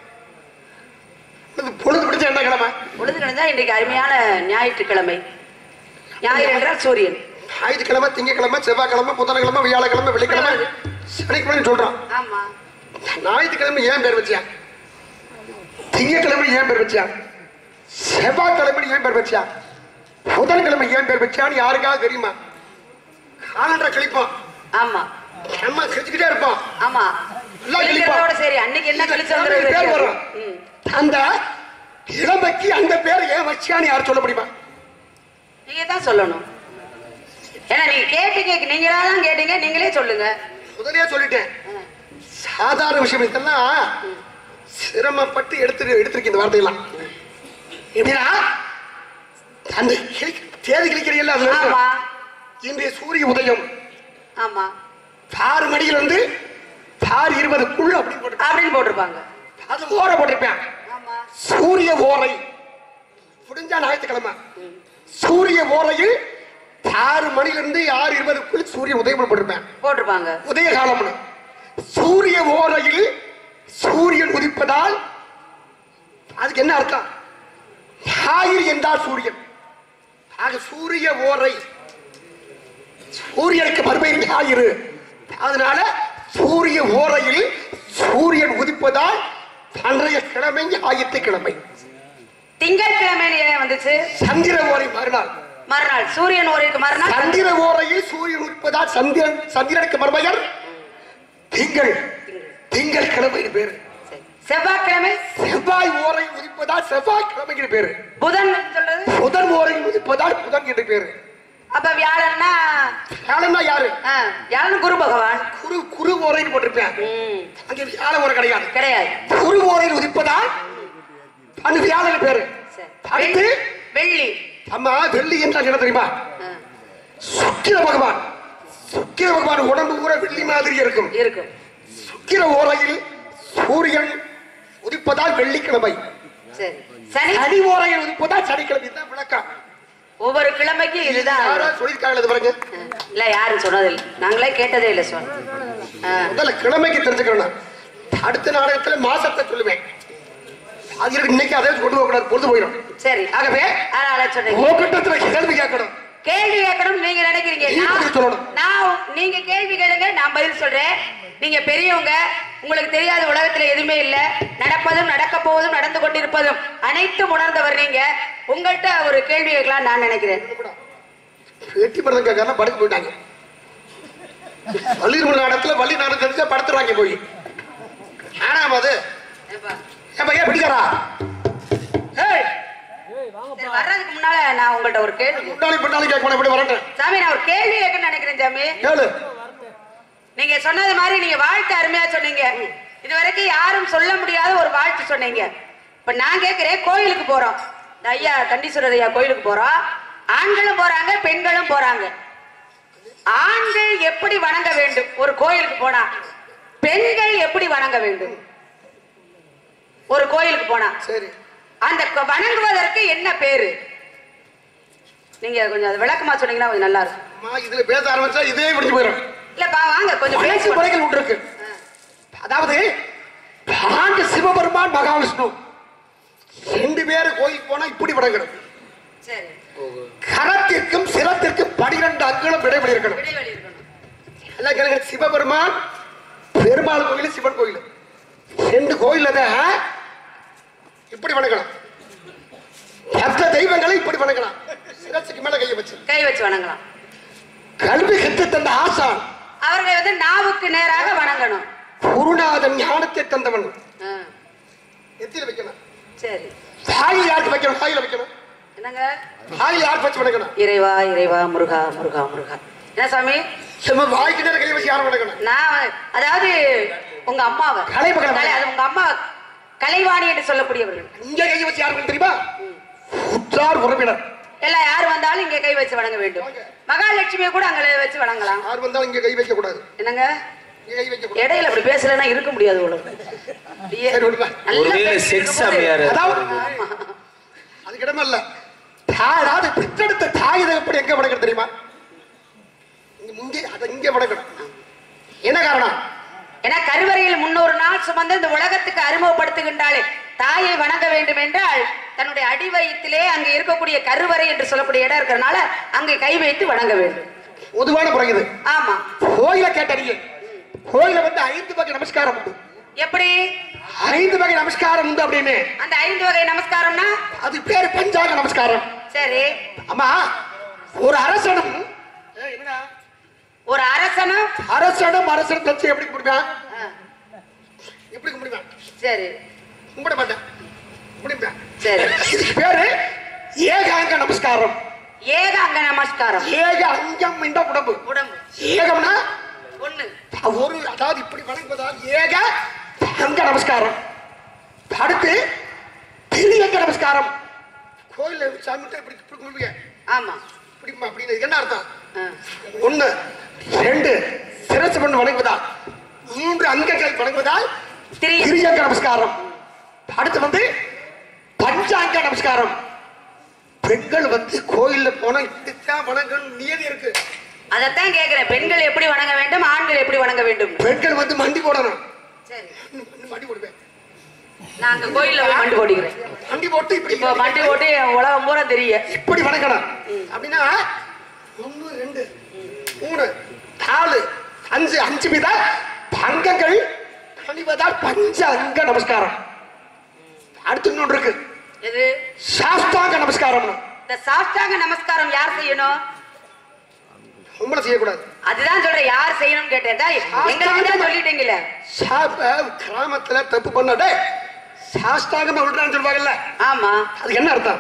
இது பொழுது பிடிச்ச என்ன கிழமை பொழுது கிழந்தா இன்றைக்கு அருமையான ஞாயிற்றுக்கிழமை ஞாயிறு என்றால் சூரியன் ஞாயிற்றுக்கிழமை திங்கக்கிழமை செவ்வாய்க்கிழமை புதன்கிழமை வியாழக்கிழமை வெள்ளிக்கிழமை சனிக்கிழமை சொல்றான் ஆமா ஞாயிற்றுக்கிழமை ஏன் பேர் வச்சியா திங்கக்கிழமை ஏன் பேர் வச்சியா செவ்வாய்க்கிழமை ஏன் பேர் வச்சியா புதன்கிழமை ஏன் பேர் வச்சியான்னு யாருக்காவது தெரியுமா காலண்டரை கழிப்போம் ஆமா நம்ம கிழிச்சுக்கிட்டே இருப்போம் ஆமா எல்லாம் கிழிப்பா. கிழிக்கிறதோட சரி அன்னைக்கு என்ன கழிச்சு பேர் வந்துருது வரும் ம். அந்த இளமைக்கு அந்த பேர் ஏன் வச்சியான்னு யார் சொல்ல முடியுமா நீங்க தான் சொல்லணும் ஏன்னா நீங்க கேட்டீங்க நீங்களா தான் கேட்டீங்க நீங்களே சொல்லுங்க முதலே சொல்லிட்டேன் சாதாரண விஷயம் இதெல்லாம் சிரமப்பட்டு எடுத்து எடுத்திருக்கேன் இந்த வார்த்தையெல்லாம் எப்படின்னா அந்த கிளி- தேதி கிளிக்கிறீங்கல்ல அதுல இருக்கு. ஆமா இன்றைய சூரிய உதயம் ஆமா ஆறு மணியில இருந்து ஆறு இருபதுக்குள்ள அப்படின்னு போட்டு அப்படின்னு போட்டிருப்பாங்க அது ஓர போட்டிருப்பேன் ஆமா சூரிய ஓரை முடிஞ்சா ஞாயிற்றுக்கிழமை சூரிய ஓரையில் ஆறு மணில இருந்து ஆறு இருபதுக்குள்ள சூரிய உதயம் போட்டிருப்பேன் போட்டிருப்பாங்க உதய காலம்னு சூரிய ஓரையில் சூரியன் உதிப்பதால் அதுக்கு என்ன அர்த்தம் ஞாயிறு என்றால் சூரியன் ஆக சூரிய ஓரை சூரியனுக்கு மறுபெயர் ஞாயிறு அதனால சூரிய ஓரையில் சூரியன் உதிப்பதால் அன்றைய கிழமை ஞாயிற்றுக்கிழமை திங்கட்கிழமை ஏன் வந்துச்சு சந்திர ஓரை மறுநாள் மறுநாள் சூரியன் ஓரைக்கு மறுநாள் சந்திர ஓரையில் சூரியன் உதிப்பதால் சந்திரன் சந்திரனுக்கு மறுபெயர் திங்கள் திங்கள் கிழமை பேரு சரி. செவ்வாய்க்கிழமை செவ்வாய் ஓரை உதிப்பதால் செவ்வாய் கிழமை பேரு புதன் சொல்றது புதன் ஓரை உதிப்பதால் புதன் என்று பேரு அப்ப வியாழன்னா வியாழன்னா யாரு ஆ, வியாழன் குரு பகவான் குரு குரு ஓரைன்னு போட்டிருப்பேன் ம், அங்க வியாழ ஓரை கிடையாது கிடையாது குரு ஓரையில் உதிப்பதால் அந்த வியாழன் பேரு சரி. அடுத்து வெள்ளி அம்மா வெள்ளி என்றால் என்ன தெரியுமா ஆ, சுக்கிர பகவான் சுக்கிர பகவான் உடம்பு பூரா வெள்ளி மாதிரி இருக்கும் இருக்கும் சுக்கிர ஓரையில் சூரியன் உதிப்பதால் வெள்ளிக்கிழமை சரி சனி சனி ஓரையில் உதிப்பதால் சனிக்கிழமை தான் விளக்கம் ஒவ்வொரு கிழமைக்கு இதுதான் யாரோ சொல்லியிருக்காங்க இது பாருங்க இல்ல யாரும் சொன்னதில்லை நாங்களே கேட்டதே இல்லை சொன்ன முதல்ல கிழமைக்கு தெரிஞ்சுக்கணும் அடுத்த நாடகத்துல மாசத்தை சொல்லுவேன் அது இருக்கு இன்னைக்கு அதே கொண்டு போக கூடாது பொழுது போயிடும் சரி ஆகவே அதனால சொன்னீங்க உங்ககிட்ட கேள்வி கேட்கணும் கேள்வி கேட்கணும் நீங்க நினைக்கிறீங்க நீ நான் பதில் சொல்லணும். நான் நீங்க கேள்வி கேளுங்க நான் பதில் சொல்றேன் நீங்க பெரியவங்க உங்களுக்கு தெரியாத உலகத்துல எதுவுமே இல்ல நடப்பதும் நடக்க போவதும் நடந்து கொண்டிருப்பதும் அனைத்தும் உணர்ந்தவர் நீங்க உங்கள்கிட்ட ஒரு கேள்வி கேட்கலாம் நான் நினைக்கிறேன் வெட்டி மருதம் கேட்கலாம் படுக்க போயிட்டாங்க வள்ளிருமல நாடகத்துல வள்ளி நாடகம் தெரிஞ்சா படுத்துறாங்க போய் ஆனாம் அது ஏப்பா ஏன் பிடிக்காரா ஏய் சரி, வர்றதுக்கு முன்னால நான் உங்கள்ட்ட ஒரு கேள்வி முன்னாடி பின்னாடி கேட்க இப்படி வரட்டேன் சாமி நான் ஒரு கேள்வி கேட்கணும்னு நினைக்கிறேன் சாமி கேளு நீங்க சொன்னது மாதிரி நீங்க வாழ்த்து அருமையா சொன்னீங்க இது வரைக்கும் யாரும் சொல்ல முடியாத ஒரு வாழ்த்து சொன்னீங்க இப்ப நான் கேக்குறேன் கோயிலுக்கு போறோம் இந்த ஐயா கண்டீஸ்வரர் ஐயா கோயிலுக்கு போறோம் ஆண்களும் போறாங்க பெண்களும் போறாங்க ஆண்கள் எப்படி வணங்க வேண்டும் ஒரு கோயிலுக்கு போனா பெண்கள் எப்படி வணங்க வேண்டும் ஒரு கோயிலுக்கு போனா சரி அந்த க- வணங்குவதற்கு என்ன பேரு நீங்க கொஞ்சம் அது விளக்கமா சொன்னீங்கன்னா கொஞ்சம் நல்லா இருக்கும் அம்மா இதுல பேச ஆரம்பிச்சா இதே முடிஞ்சு போயிடும் இல்லப்பா வாங்க கொஞ்சம் பேச்சு பேசி முறைகள் ஒன்று இருக்கு அதாவது ஆண்டு சிவபெருமான் மகாவிஷ்ணு ரெண்டு பேரும் கோயிலுக்கு போனா இப்படி வணங்கணும் சரி கரத்திற்கும் சிரத்திற்கும் பனிரெண்டு அங்குலம் இடைவெளி இருக்கணும் இடைவெளி இருக்கணும் எல்லாம் கேளுங்க சிவபெருமான் பெருமாள் கோயில் சிவன் கோயில் ரெண்டு கோயில்ல தான் இப்படி வணங்கணும் மற்ற தெய்வங்களை இப்படி வணங்கலாம் சிரசுக்கு மேல கையை வச்சு கை வச்சு வணங்கலாம் கல்வி கற்று தந்த ஆசான் அவர்களை வந்து நாவுக்கு நேராக வணங்கணும் குருநாதன் ஞானத்தை தந்தவன் ஆ, எத்தியில வைக்கணும் சரி வாயில் யாருக்கு வைக்கணும் வாயில வைக்கணும் என்னங்க வாயில் யாருக்கு வச்சு வணங்கணும் இறைவா இறைவா முருகா முருகா முருகா என்ன சாமி சும்மா வாய்க்கு நேரம் கையை வச்சு யாரும் வணங்கணும் நான் அதாவது உங்க அம்மாவை கலைமகளை கலை- அது உங்க அம்மா கலைவாணி என்று சொல்லக்கூடியவர்கள் இங்க கை வச்சு யாருக்கு தெரியுமா உற்றார் உறவினர் எல்லாம் யார் வந்தாலும் இங்கே கை வச்சு வணங்க வேண்டும் மகாலட்சுமியை கூட அங்க வச்சு வணங்கலாம் யார் வந்தாலும் இங்க கை வைக்க கூடாது என்னங்க இங்க கை வைக்க கூடாது இடையில அப்படி பேசலன்னா இருக்க முடியாது உங்களுக்கு அப்படியே சரி, விடுப்பா. நல்லா ஒருவேளை பேசிட்டு செக்ஸ் இருக்கும்போது- அமையாரு அதாவது அதுக்கு இடமே இல்ல தாய் அதாவது பெற்றெடுத்த தாய் தகப்படி எங்க வணக்கம் தெரியுமா இங்க இங்கே அதை இங்கே வணக்கணும் என்ன காரணம் ஏன்னா கருவறையில் முன்னொரு நாள் சுமந்து இந்த உலகத்துக்கு அறிமுகப்படுத்துகின்றாளே தாயை வணங்க வேண்டும் என்றால் தன்னுடைய அடி வயிற்றிலே அங்க இருக்கக்கூடிய கருவறை என்று சொல்லக்கூடிய இடம் இருக்கிறனால அங்கே கை வைத்து வணங்க வேண்டும் பொதுவான முறை இது ஆமா கோயில கேட்டறிய கோயில வந்து ஐந்து வகை நமஸ்காரம் உண்டு எப்படி ஐந்து வகை நமஸ்காரம் உண்டு அப்படின்னு அந்த ஐந்து வகை நமஸ்காரம்னா அது பேரு பஞ்சாங்க நமஸ்காரம் சரி அம்மா ஒரு அரசனும் ஏய், என்னடா? ஒரு அரசனும் அரசனும் அரசன் தச்சு எப்படி கும்பிடுவான் ஆ, எப்படி கும்பிடுவான் சரி கும்பிட மாட்டேன் கும்பிடுவேன் சரி இதுக்கு பேரு ஏகாங்க நமஸ்காரம் ஏக அங்க நமஸ்காரம் ஏக அங்கம் என்ற உடம்பு உடம்பு ஏகம்னா ஒண்ணு ஒரு அதாவது இப்படி வணங்குவதால் ஏக அங்க நமஸ்காரம் அடுத்து திரியங்க நமஸ்காரம் கோயில்ல சாமிட்டு இப்படி இப்படி கும்பிடுவீங்க ஆமா இப்படிமா அப்படின்னு இதுக்கு என்ன அர்த்தம் ஆ, ஒண்ணு ரெண்டு சிரசு பண்ணு வணங்குவதால் மூன்று அங்கங்கள் வணங்குவதால் திரி திரியங்க நமஸ்காரம் அடுத்து வந்து பஞ்சாங்க நமஸ்காரம் பெண்கள் வந்து கோயில்ல போனா இப்படித்தான் வணங்கணும் நியதி இருக்கு அதைத்தான் கேக்குறேன் பெண்கள் எப்படி வணங்க வேண்டும் ஆண்கள் எப்படி வணங்க வேண்டும் பெண்கள் வந்து மண்டி போடணும் சரி இன்னும் இன்னும் மண்டி போடுவேன் நான் அங்க கோயில்ல போய் மண்டு போடுகிறேன் மண்டி போட்டு இப்படி இப்போ மண்டி போட்டு என் உலகம் பூரா தெரியும் இப்படி வணங்கணும் அப்படின்னா ஒண்ணு ரெண்டு மூணு நாலு அஞ்சு அஞ்சு வித அங்கங்கள் அணிவதால் பஞ்ச அங்க நமஸ்காரம் அடுத்து இன்னொன்று இருக்கு எது சாஸ்தாங்க நமஸ்காரம் இந்த சாஷ்டாங்க நமஸ்காரம் யார் செய்யணும் உங்களை செய்யக்கூடாது அதுதான் சொல்றேன் யார் செய்யணும்னு கேட்டேன் டேய், எங்களுக்கு தான் சொல்லிட்டீங்கல்ல சாப்ப கிராமத்துல தப்பு பண்ணாடே சாஸ்தாங்கமா விடுறான்னு சொல்லுவாங்கல்ல ஆமா அதுக்கு என்ன அர்த்தம்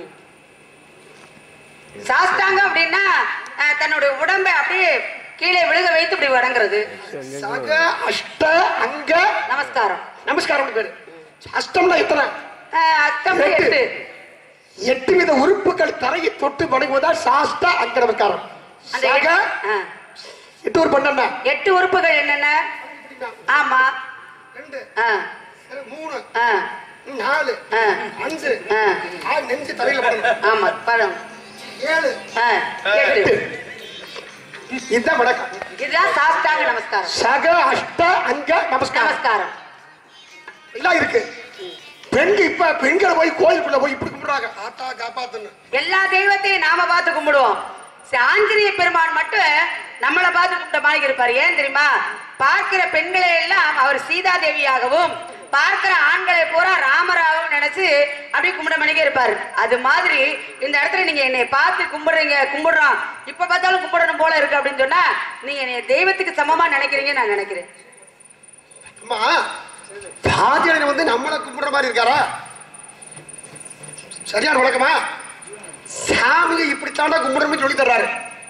சாஷ்டாங்கம் அப்படின்னா அஹ், தன்னுடைய உடம்பை அப்படியே கீழே விழுக வைத்து இப்படி வணங்குறது சக அஷ்ட அங்க நமஸ்காரம் நமஸ்காரம் பேரு அஷ்டம்னா எத்தனை அஹ், அஷ்டம் எட்டு. எட்டு எட்டு வித உறுப்புகள் தரையை தொட்டு வணங்குவதால் சாஸ்தா அங்க நமஸ்காரம் அந்த சக எட்டு- அஹ், எட்டு ஒரு பண்ணா எட்டு உறுப்புகள் என்னென்ன ஆமா ரெண்டு அஹ், மூணு அஹ், நாலு அஹ், அஞ்சு அஹ், ஆறு நெஞ்சு தலையில போடணும் ஆமா பழம் ஏழு அஹ், எட்டு எட்டு இதுதான் வணக்கம் இதுதான் சாஷ்டாங்க நமஸ்காரம் சக அஷ்ட அங்க நமஸ்காரம் நமஸ்காரம் எல்லாம் இருக்கு பெண்கள் இப்ப பெண்கள் போய் கோயிலுக்குள்ள போய் இப்படி கும்பிடுறாங்க ஆத்தா காப்பாத்துன்னு எல்லா தெய்வத்தையும் நாம பார்த்து கும்பிடுவோம் சரி, ஆஞ்சநேய பெருமான் மட்டும் நம்மளை பார்த்து கும்பிட்ட மாதிரி இருப்பாரு ஏன் தெரியுமா பார்க்கிற பெண்களை எல்லாம் அவர் சீதா தேவியாகவும் பார்க்கிற ஆண்களை பூரா ராமராகவும் நினைச்சு அப்படியே கும்பிட மணிக்கே இருப்பாரு அது மாதிரி இந்த இடத்துல நீங்க என்னை பார்த்து கும்பிடுறீங்க கும்பிடுறோம் இப்ப பார்த்தாலும் கும்பிடணும் போல இருக்கு அப்படின்னு சொன்னா நீங்க என்னை தெய்வத்துக்கு சமமா நினைக்கிறீங்க நான் நினைக்கிறேன் அம்மா பாதியனை வந்து நம்மளை கும்பிடுற மாதிரி இருக்காரா சரியான வழக்கமா சாமியை இப்படித்தாண்டா கும்பிடணும்னு சொல்லி தர்றாரு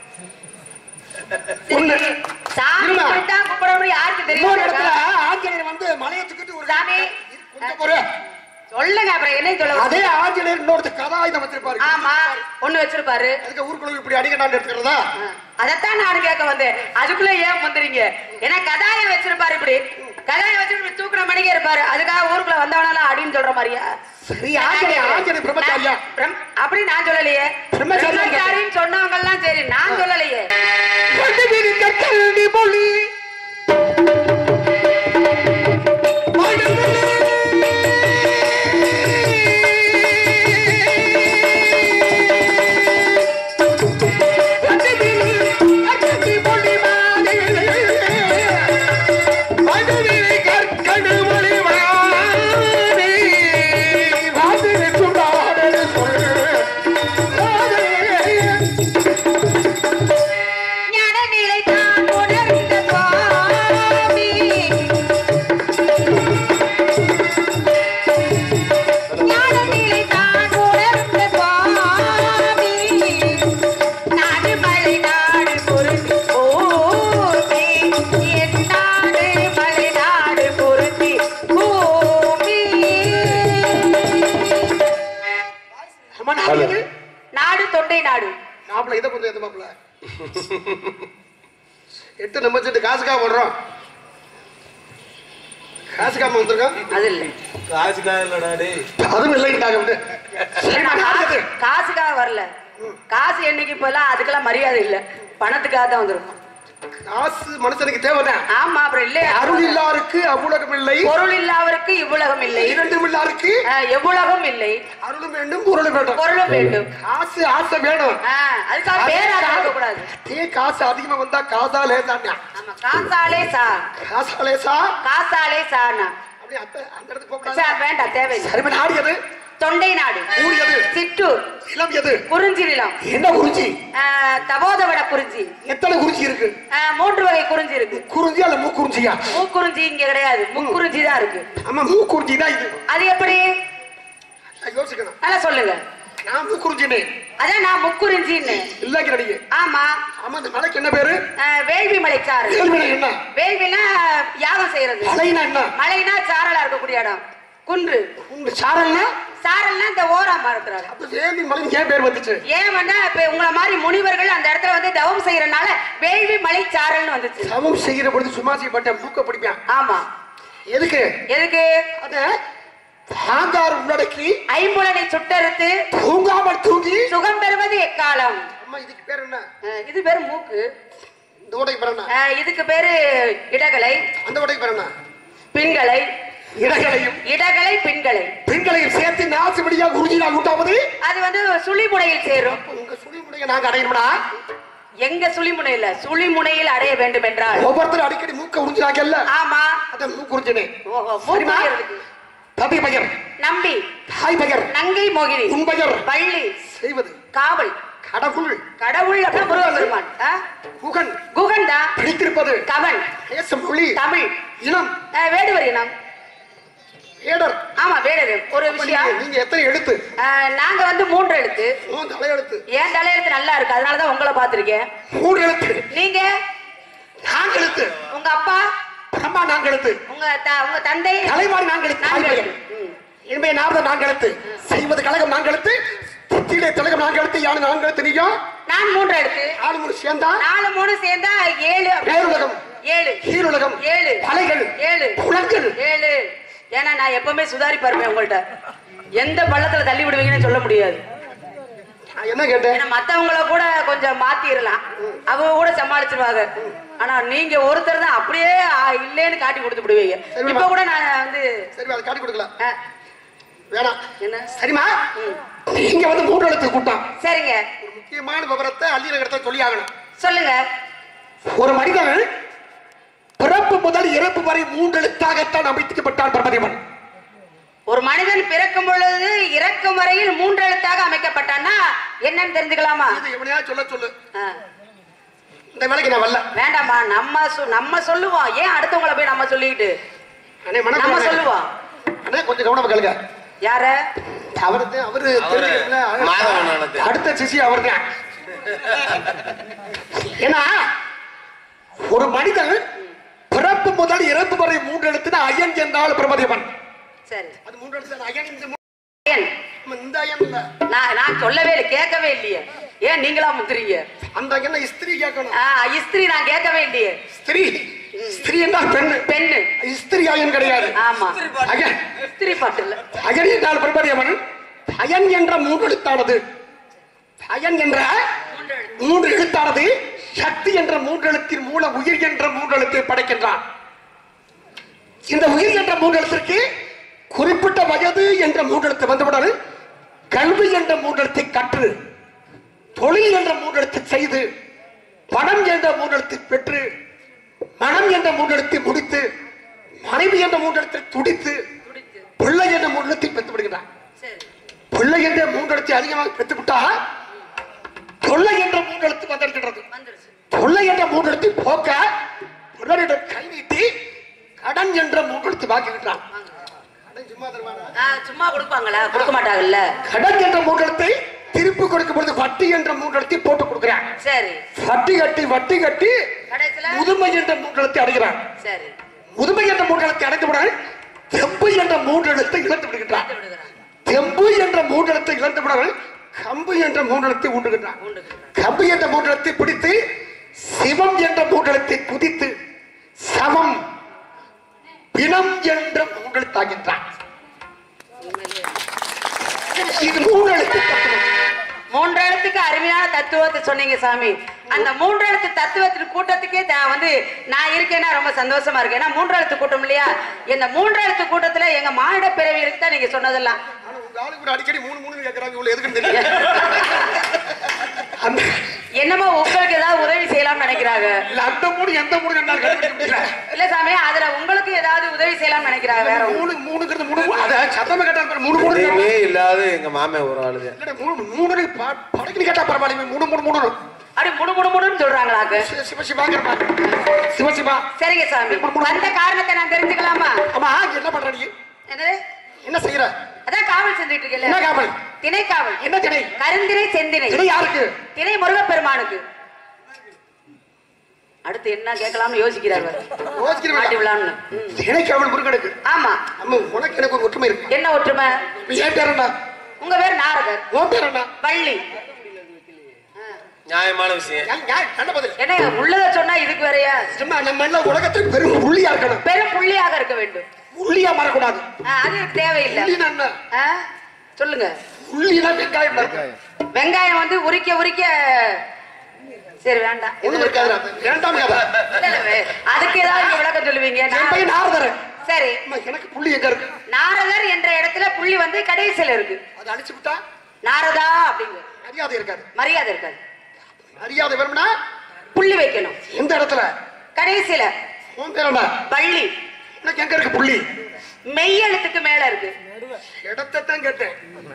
ஒண்ணு சாமி இருமா. இப்படித்தான் கும்பிடணும் யாருக்கு இன்னொரு இடத்துல தெரியும் ஆஞ்சநேயர் வந்து மலையை தூக்கிட்டு ஒரு சாமி. கொஞ்சம் பொறு. சொல்லுங்க அப்புறம் என்ன சொல்ல அதே ஆஞ்சநேயர் இன்னொருத்த கதாயுதம் வச்சிருப்பாரு ஆமா ஒண்ணு வச்சிருப்பாரு அதுக்கு ஊருக்குள்ள இப்படி அடிக்கண்டான்னு எடுத்துக்கிறதா அதத்தான் நான் கேட்க வந்தேன் அதுக்குள்ள ஏன் வந்துறீங்க ஏன்னா கதாயம் வச்சிருப்பாரு இப்படி கதாயம் வச்சுட்டு இப்படி தூக்குற மணிக்கே இருப்பாரு அதுக்காக ஊருக்குள்ள வந்தவனால அடின்னு சொல்ற மாதிரியா சரி ஆஞ்சநேயர் ஆஞ்சநேயர் பிரம்மச்சாரியா நான் பிரம்- அப்படி நான் சொல்லலையே பிரம்மச்சாரி. பிரம்மச்சாரின்னு சொன்னவங்க எல்லாம் சரி நான் சொல்லலையே வடிவிருக்க கல்வி மொழி ஞான நிலை தான் உணர்ந்த அம்மா நாடு எது? நாடு தொண்டை நாடு மாப்பிள்ள இதை கொஞ்சம் எது மாப்பிள்ள எட்டு நம்ம செட்டு காசுக்காக போடுறோம் காசுக்காம வந்திருக்கோம் அது இல்ல காசுக்காக இல்லடா டேய் அதுவும் இல்லைன்றாங்க விட்டு சரிம்மா, நாடு எது? காசுக்காக வரல காசு என்னைக்கு இப்பெல்லாம் அதுக்கெல்லாம் மரியாதை இல்ல பணத்துக்காக தான் வந்திருக்கும் காசு மனுஷனுக்கு தேவைதான் ஆமா அப்புறம் இல்லையா அருள் இல்லாருக்கு அவ்வுலகம் இல்லை பொருள் இல்லாதவருக்கு இவ்வுலகம் இல்லை இரண்டும் இல்லாருக்கு ஆஹ், எவ்வுலகம் இல்லை அருளும் வேண்டும் பொருளும் வேண்டும் பொருளும் வேண்டும் காசு ஆசை வேணும் ஆஹ், அதுக்காக பேராக இருக்க கூடாது அதே காசு அதிகமா வந்தா காசா லேசாண்ணா ஆமா காசாலே சா காசா லேசா காசாலே சானா அப்படி அந்த அந்த இடத்துக்கு போக சார் வேண்டாம் தேவையில்லை சரிமா நாடு எது தொண்டை நாடு ஊர் எது சிற்றூர் இளம் எது குறிஞ்சி நிலம் என்ன குறிஞ்சி ஆஹ், தபோதவட குறிஞ்சி எத்தனை குறிஞ்சி இருக்கு ஆஹ், மூன்று வகை குறிஞ்சி இருக்கு குறிஞ்சியா இல்ல மூக்குறிஞ்சியா மூக்குறிஞ்சி இங்க கிடையாது முக்குறிஞ்சி தான் இருக்கு ஆமா மூக்குறிஞ்சி தான் இது அது எப்படி நான் யோசிக்கணும் நல்லா சொல்லுங்க நான் மூக்குறிஞ்சினே அதான் நான் முக்குறிஞ்சின்னு இல்லைங்க நடிகை ஆமா ஆமா இந்த மலைக்கு என்ன பேரு ஆஹ், வேள்வி மலைச்சாறு கேள்வினா என்ன வேள்வினா யாகம் செய்யறது மலைனா என்ன மலைனா சாரலா இருக்கக்கூடிய இடம் குன்று உங்க சாரல்னா சாரல்னா இந்த ஓராம இருக்கிறாங்க அப்ப வேலி மலை ஏன் பேர் வந்துச்சு ஏன் வந்து இப்ப உங்களை மாதிரி முனிவர்கள் அந்த இடத்துல வந்து தவம் செய்யறதுனால வேள்வி மலை சாரல்னு வந்துச்சு சமம் செய்கிற பொழுது சும்மா செய்யப்பட்ட மூக்க பிடிப்பேன் ஆமா எதுக்கு எதுக்கு அத ஆங்கார் உள்ளடக்கி ஐம்புலனை சுட்டறுத்து தூங்காமல் தூங்கி சுகம் பெறுவது எக்காலம் அம்மா இதுக்கு பேர் என்ன அஹ் இது பேரு மூக்கு இந்த ஓட்டைக்கு பேர் என்ன அஹ் இதுக்கு பேரு இடகலை அந்த ஓட்டைக்கு பேர் என்ன பின்களை இடங்களையும் இடகலை பின்களை பெண்களையும் சேர்த்து நாசுபடியா குருஜினால் உண்டாவது அது வந்து சுழிமுனையில் சேரும் உங்க சுழிமுனையை நாங்க அடையணும்னா எங்க சுழிமுனையில சுழிமுனையில் அடைய வேண்டும் என்றால் ஒவ்வொருத்தரும் அடிக்கடி மூக்க உறிஞ்சினாங்கல்ல ஆமா அத மூக்குறிஞ்சினே ஓஹோ, சரிம்மா? மூக்குறியறதுக்கு. தம்பி பெயர் நம்பி தாய் பெயர் நங்கை மோகினி உன் பெயர் பள்ளி செய்வது காவல் கடவுள் கடவுள் அப்படின்னா முருகன் பெருமான் ஆ? குகன் குகன்டா பிடித்திருப்பது கவன் பேசும் மொழி தமிழ் இனம் ஆ, வேடுவர் இனம் ஏடர் ஆமா வேடர் ஒரு அப்ப விஷயம் நீங்க- நீங்க எத்தனை எழுத்து ஆ, நாங்க வந்து மூன்று எழுத்து உன் தலையெழுத்து ஏன் தலையெழுத்து நல்லா இருக்கு அதனாலதான் உங்களை பார்த்திருக்கேன் மூணு எழுத்து நீங்க நான்கு எழுத்து உங்க அப்பா பிரம்மா நான்கு எழுத்து உங்க த- உங்க தந்தை கலைவாணி நான்கு எழுத்து தாய் நான்கு பெயர் எழுத்து. ம். இனிமே நாரத நான்கு எழுத்து செய்வது கழகம் நான்கு எழுத்து தித்திலே திலகம் நான்கு எழுத்து யானை நான்கு எழுத்து நீயும் நான் மூன்று எழுத்து ஆளு மூணு சேர்ந்தா நாலு மூணு சேர்ந்தா ஏழு அப்படி. பேருலகம் ஏழு கீழுலகம் ஏழு அலைகள் ஏழு குளங்கள் ஏழு ஏன்னா நான் எப்பவுமே சுதாரிப்பா இருப்பேன் உங்கள்ட்ட எந்த பள்ளத்துல தள்ளி விடுவீங்கன்னு சொல்ல முடியாது நான் என்ன கேட்டேன் ஏன்னா மத்தவங்கள கூட கொஞ்சம் மாத்திரலாம் அவங்க கூட சமாளிச்சிருவாங்க ஆனா நீங்க ஒருத்தர் தான் அப்படியே ஆ, இல்லைன்னு காட்டி கொடுத்து விடுவீங்க சரிம்மா. இப்ப கூட நான் வந்து சரி அதை காட்டி கொடுக்கல ஆ, வேணாம் என்ன சரிம்மா ம். நீங்க வந்து மூன்று எழுத்து கூட்டம் சரிங்க ஒரு முக்கியமான விவரத்தை அள்ளி நகரத்தை சொல்லி ஆகணும் சொல்லுங்க ஒரு மனிதன் பிறப்பு முதல் இறப்பு வரை மூன்று எழுத்தாகத்தான் அமைக்கப்பட்டான் பிரமதிவன் ஒரு மனிதன் பிறக்கும் பொழுது இறக்கும் வரையில் மூன்று எழுத்தாக அமைக்கப்பட்டான்னா என்னன்னு தெரிஞ்சுக்கலாமா இது எவனையா சொல்ல சொல்லு ஆ, இந்த வேலைக்கு நான் வரல வேண்டாம்மா நம்ம சொ- நம்ம சொல்லுவோம் ஏன் அடுத்தவங்கள போய் நம்ம சொல்லிக்கிட்டு அண்ணே நம்ம மனக்கு சொல்லுவோம் அண்ணே கொஞ்சம் கவனமா கேளுங்க யார அவரு அவரு அவரு தெரிஞ்சுக்கல. மாதவனானது. அடுத்த சிசி அவர்தான் ஏன்னா ஒரு மனிதன் பிறப்பு முதல் இறப்பு வரை மூன்று எழுத்துனா அயன் என்றால் பிரமதிவன் சரி அது மூன்று எழுத்து அயன் இந்த மூ- ஏன் இந்த அயன் இல்ல நான் நான் சொல்லவே இல்லை கேட்கவே இல்லையே ஏன் நீங்களா முத்துறீங்க அந்த அயன் இஸ்திரி கேட்கணும் ஆ, இஸ்திரி நான் கேட்கவே இல்லையே ஸ்திரீ ஸ்திரீ என்றால் பெண்ணு பெண்ணு இஸ்திரி அயன் கிடையாது ஆமா அயன் இஸ்திரி பாட்டு இல்ல அயன் என்றால் பிரபதியவன் அயன் என்ற மூன்று எழுத்தானது அயன் என்ற மூன்று எழுத்தானது சக்தி என்ற மூன்று எழுத்தின் மூலம் உயிர் என்ற மூன்று எழுத்தை படைக்கின்றான் இந்த உயிர் என்ற மூன்று எழுத்திற்கு குறிப்பிட்ட வயது என்ற மூன்று எழுத்து வந்தவுடன் கல்வி என்ற மூன்று எழுத்தை கற்று தொழில் என்ற மூன்று எழுத்தை செய்து பணம் என்ற மூன்று எழுத்தை பெற்று மனம் என்ற மூன்று எழுத்தை முடித்து மனைவி என்ற மூன்று எழுத்தை துடித்து பிள்ளை என்ற மூன்று எழுத்தை பெற்று விடுகிறான் சரி பிள்ளை என்ற மூன்று எழுத்தை அதிகமாக பெற்று விட்டா தொல்லை என்ற மூன்று எழுத்து வந்திருக்கின்றது வந்துருச்சு தொல்லை என்ற மூன்று எழுத்தை போக்க பிறரிடம் கை நீட்டி கடன் என்ற மூன்று எழுத்து வாங்கி விட்டான் கடன் சும்மா தருவானா? ஆ, சும்மா கொடுப்பாங்களா கொடுக்க மாட்டாங்கல்ல கடன் என்ற மூன்று எழுத்தை திருப்பி கொடுக்கும் பொழுது வட்டி என்ற மூன்று எழுத்தை போட்டு கொடுக்கிறான் சரி வட்டி கட்டி வட்டி கட்டி கடைசியில முதுமை என்ற மூன்று எழுத்தை அடைகிறான் சரி முதுமை என்ற மூன்று எழுத்தை அடைந்தவுடன் தெம்பு என்ற மூன்று எழுத்தை இழந்து விடுகின்றான் விடுகிறான் தெம்பு என்ற மூன்று எழுத்தை இழந்து விடாமல் கம்பு என்ற மூன்றெழுத்தை ஊண்டுகின்றான் கம்பு என்ற மூன்றெழுத்தை பிடித்து சிவம் என்ற மூன்றெழுத்தை குதித்து சமம் பிணம் என்ற மூன்றெழுத்தாகின்றான் இது மூன்றெழுத்து தத்துவம். மூன்றெழுத்துக்கு அருமையான தத்துவத்தை சொன்னீங்க சாமி அந்த மூன்றெழுத்து தத்துவத்தின் கூட்டத்துக்கே நான் வந்து நான் இருக்கேன்னா ரொம்ப சந்தோஷமா இருக்கேன் ஏன்னா மூன்றெழுத்து கூட்டம் இல்லையா இந்த மூன்றெழுத்து கூட்டத்துல எங்க மானிட பிறவிகளுக்கு தான் நீங்க சொன்னதெல்லாம் ஆனா உங்க ஆளு கூட அடிக்கடி மூணு மூணு கேட்கறாங்க இவ்வளவு எதுக்குன்னு தெரியல அந்த என்னமோ உங்களுக்கு ஏதாவது உதவி செய்யலாம்னு நினைக்கிறாங்க இல்ல அந்த மூணு எந்த மூணு என்னால கண்டுபிடிக்க முடியல இல்ல சாமி அதுல உங்களுக்கு ஏதாவது உதவி செய்யலாம்னு நினைக்கிறாங்க வேற ஒண்ணும். மூணு மூணுங்கிறது மூணு மூணு அத சத்தமா கேட்டா பாரு, மூணு மூணு எதுவுமே இல்லாத எங்க மாமன் ஒரு ஆளுது இல்லடா, மூணு மூணு ப- படக்குன்னு கேட்டா பரவாயில்லை மூணு மூணு மூணு அப்படி முடு முடு முடுன்னு சொல்றாங்களாக்கு சி- சிவ சிவாங்கிறப்பா சிவ சிவா சரிங்க சாமி வந்த காரணத்தை நான் தெரிஞ்சுக்கலாமா ஆமா என்ன பண்ற நீ என்னது என்ன செய்யற அதான் காவல் செஞ்சுட்டு என்ன இருக்கேன் காவல் திணை காவல் என்ன திணை கருந்தினை செந்தினை திணை யாருக்கு திணை முருகப்பெருமானுக்கு அடுத்து என்ன கேட்கலாம்னு யோசிக்கிறார் அவர். யோசிக்கிற மாட்டி வேண்டாம். விழான்னு ம். திணை காவல் முருகனுக்கு ஆமா நம்ம உனக்கு எனக்கு ஒரு ஒற்றுமை இருக்கு என்ன ஒற்றுமை இப்ப என் பேர் என்ன உங்க பேர் நாரதர் உன் பேர் என்ன வள்ளி நியாயமான விஷயம் யா- யா- என்ன பதில் என்ன உள்ளத சொன்னா இதுக்கு வேறயா சும்மா நம்ம எல்லாம் உலகத்துக்கு பெரும் புள்ளியா இருக்கணும் பெரும் புள்ளியாக இருக்க வேண்டும் புள்ளியா மாறக்கூடாது ஆ, அது எனக்கு தேவையில்லை புள்ளினா என்ன ஆ, சொல்லுங்க புள்ளினா வெங்காயம் இருக்கு வெங்காயம் வந்து உரிக்க உரிக்க சரி வேண்டாம் ஒண்ணும் இருக்காது வேண்டாம் கதை இல்ல, இல்ல, வே- அதுக்கு ஏதாவது நீங்க விளக்கம் சொல்லுவீங்க என் நான்- பையன் நாரதர் சரி அம்மா, எனக்கு புள்ளி எங்க இருக்கு நாரதர் என்ற இடத்துல புள்ளி வந்து கடைசியில இருக்கு அதை அழிச்சு விட்டா நாரதா அப்படிங்க மரியாதை இருக்காது மரியாதை இருக்காது மரியாதை வேணும்னா புள்ளி வைக்கணும் எந்த இடத்துல கடைசியில உன் பேர் என்ன வள்ளி எனக்கு எங்க இருக்கு புள்ளி மெய்யெழுத்துக்கு மேல இருக்கு இடத்தான் கேட்டேன்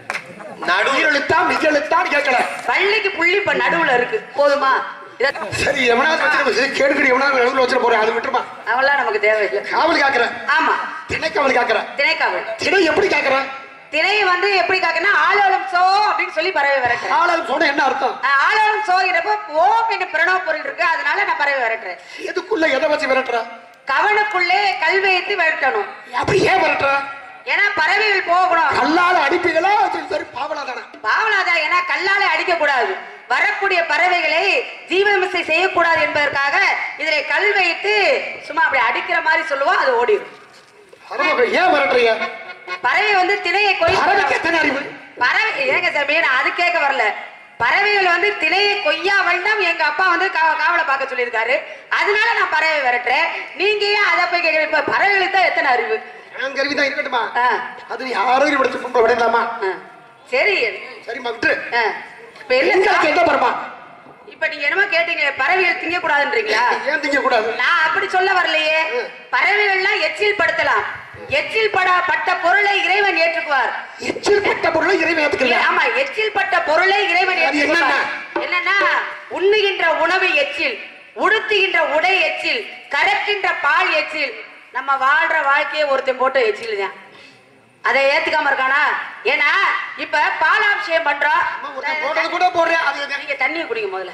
நடு எழுத்தா மிக எழுத்தான்னு கேட்கல வள்ளிக்கு புள்ளி இப்ப நடுவுல இருக்கு போதுமா இத சரி எவனாவது வச்சிருக்க கேடுக்கடி எவனாவது நடுவில் வச்சிட போறேன் அது விட்டுருமா அவெல்லாம் நமக்கு தேவையில்லை காவல் காக்குறேன் ஆமா திணை காவல் காக்குறேன் திணைக்காவல் திணை எப்படி காக்குறேன் திணையை வந்து எப்படி காக்கனா ஆலோலம் சோ அப்படின்னு சொல்லி பறவை விரட்டுறேன் ஆளால் சொன்ன என்ன அர்த்தம் ஆஹ் ஆலோலம் சோகிறப்ப ஓம் என்று பிரணவ பொருள் இருக்கு அதனால நான் பறவை விரட்டுறேன் எதுக்குள்ள எதை வச்சு விரட்டுற கவனுக்குள்ளே கல் வைத்து விரட்டணும் அப்படி ஏன் விரட்டுற ஏன்னா பறவைகள் போகணும் கல்லால அடிப்பீங்களா சரி, சரி பாவலா தானே பாவனாதா ஏன்னா கல்லாலே அடிக்க கூடாது வரக்கூடிய பறவைகளை ஜீவமிசை செய்யக்கூடாது என்பதற்காக இதிலே கல் வைத்து சும்மா அப்படி அடிக்கிற மாதிரி சொல்லுவோம் அது ஓடிடும் பரவாயில்ல, ஏன் விரட்டுறீங்க பறவை வந்து திணையை கொய் பறவைக்கு எத்தனை அறிவு பறவை ஏங்க சாமி நான் அது கேட்க வரல பறவைகள் வந்து திணையை கொய்யா வேண்டாம் எங்க அப்பா வந்து கா- காவலை பார்க்க சொல்லியிருக்காரு அதனால நான் பறவை விரட்டுறேன் நீங்க ஏன் அதை போய் கேட்கறீங்க இப்ப பறவைகளுக்கு தான் எத்தனை அறிவு என் கருவி தான் இருக்கட்டுமா ஆ, அது நீ ஆரோக்கியம் படுத்து பொம்பளை விடலாமா ஆ. சரி சரிம்மா விட்டு ஆ. இப்ப என்ன எங்களுக்கு என்ன பரமா இப்ப நீங்க என்னமோ கேட்டீங்க பறவைகள் திங்க கூடாதுன்றீங்களா ஏன் திங்க கூடாது நான் அப்படி சொல்ல வரலையே பறவைகள்லாம் எச்சில் படுத்தலாம் எச்சில் பட பட்ட பொருளை இறைவன் ஏற்றுக்குவார் எச்சில் பட்ட பொருளை இறைவன் ஏத்துக்கல ஆமா எச்சில் பட்ட பொருளை இறைவன் அது ஏற்றுக்குவார் என்னன்னா உண்ணுகின்ற உணவு எச்சில் உடுத்துகின்ற உடை எச்சில் கடக்கின்ற பால் எச்சில் நம்ம வாழ்ற வாழ்க்கையை ஒருத்தன் போட்டு எச்சில் தான் அதை ஏத்துக்காம இருக்கானா ஏன்னா இப்ப பாலாபிஷேகம் பண்றோம் ஒருத்தன் போட்டது கூட போடுறேன் அது எது? நீங்க தண்ணியை குடிங்க முதல்ல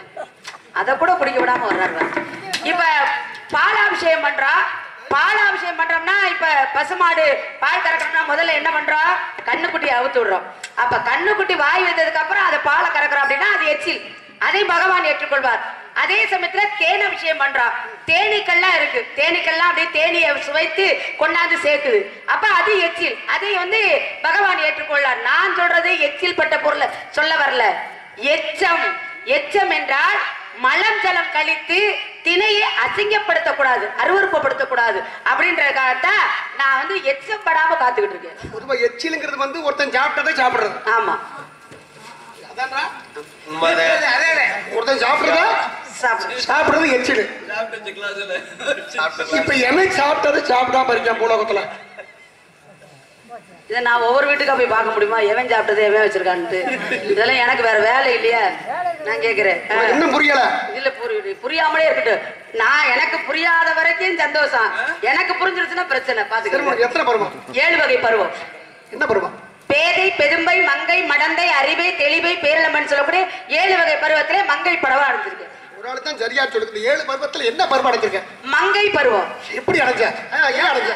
அத கூட குடிக்க விடாம வர்றாரு பாரு. இப்ப பாலாபிஷேகம் பண்றோம் பாலாபிஷேகம் பண்றோம்னா இப்ப பசுமாடு பால் கறக்கணும்னா முதல்ல என்ன பண்றோம் கண்ணுக்குட்டியை அவுத்து விடுறோம் அப்ப கண்ணுக்குட்டி வாய் வைத்ததுக்கு அப்புறம் அதை பாலை கறக்குறோம் அப்படின்னா அது எச்சில் அதை பகவான் ஏற்றுக்கொள்வார் அதே சமயத்துல தேன் அபிஷேகம் பண்றோம் தேனீக்கள்லாம் இருக்கு தேனீக்கள்லாம் அப்படியே தேனியை சுவைத்து கொண்டாந்து சேர்க்குது அப்ப அது எச்சில் அதை வந்து பகவான் ஏற்றுக்கொள்ளார் நான் சொல்றது எச்சில் பட்ட பொருளை சொல்ல வரல எச்சம் எச்சம் என்றால் மலம் ஜலம் கழித்து திணையை அசிங்கப்படுத்தக்கூடாது அருவறுப்பப்படுத்தக்கூடாது அப்படின்றதுக்காகத்தான் நான் வந்து எச்சம் படாம காத்துக்கிட்டு இருக்கேன் பொதுவா எச்சிலுங்கிறது வந்து ஒருத்தன் சாப்பிட்டதை சாப்பிடுறது ஆமா அதான்டா உண்மைதான். அதே அதே. ஒருத்தன் சாப்பிடுறதா சாப்பிடு. சாப்பிடுறது எச்சிலு சாப்பிட்டு இப்ப எனக்கு சாப்பிட்டதை சாப்பிடாம இருக்கேன் பூலோகத்துல இதை நான் ஒவ்வொரு வீட்டுக்கா போய் பார்க்க முடியுமா எவன் சாப்பிட்டது எவன் வச்சிருக்கான்ட்டு இதெல்லாம் எனக்கு வேற வேலை இல்லையா நான் கேக்குறேன் ஆ. உனக்கு இன்னும் புரியல இல்ல புரி புரியாமலே இருக்கட்டும் நான் எனக்கு புரியாத வரைக்கும் சந்தோஷம் எனக்கு புரிஞ்சிருச்சுன்னா பிரச்சனை சரி பாத்துக்கிறேன் உனக்கு எத்தனை பருவம் ஏழு வகை பருவம் என்ன பருவம் பேதை பெரும்பை மங்கை மடந்தை அறிவை தெளிவை பேரளம்பன் சொல்லக்கூடிய ஏழு வகை பருவத்திலே மங்கை பருவம் அடைஞ்சிருக்கு ஒரு ஆளு தான் சரியா சொல்லுது ஏழு பருவத்துல என்ன பருவம் அடைஞ்சிருக்க மங்கை பருவம் எப்படி அடைஞ்ச ஆ, ஏன் அடைஞ்ச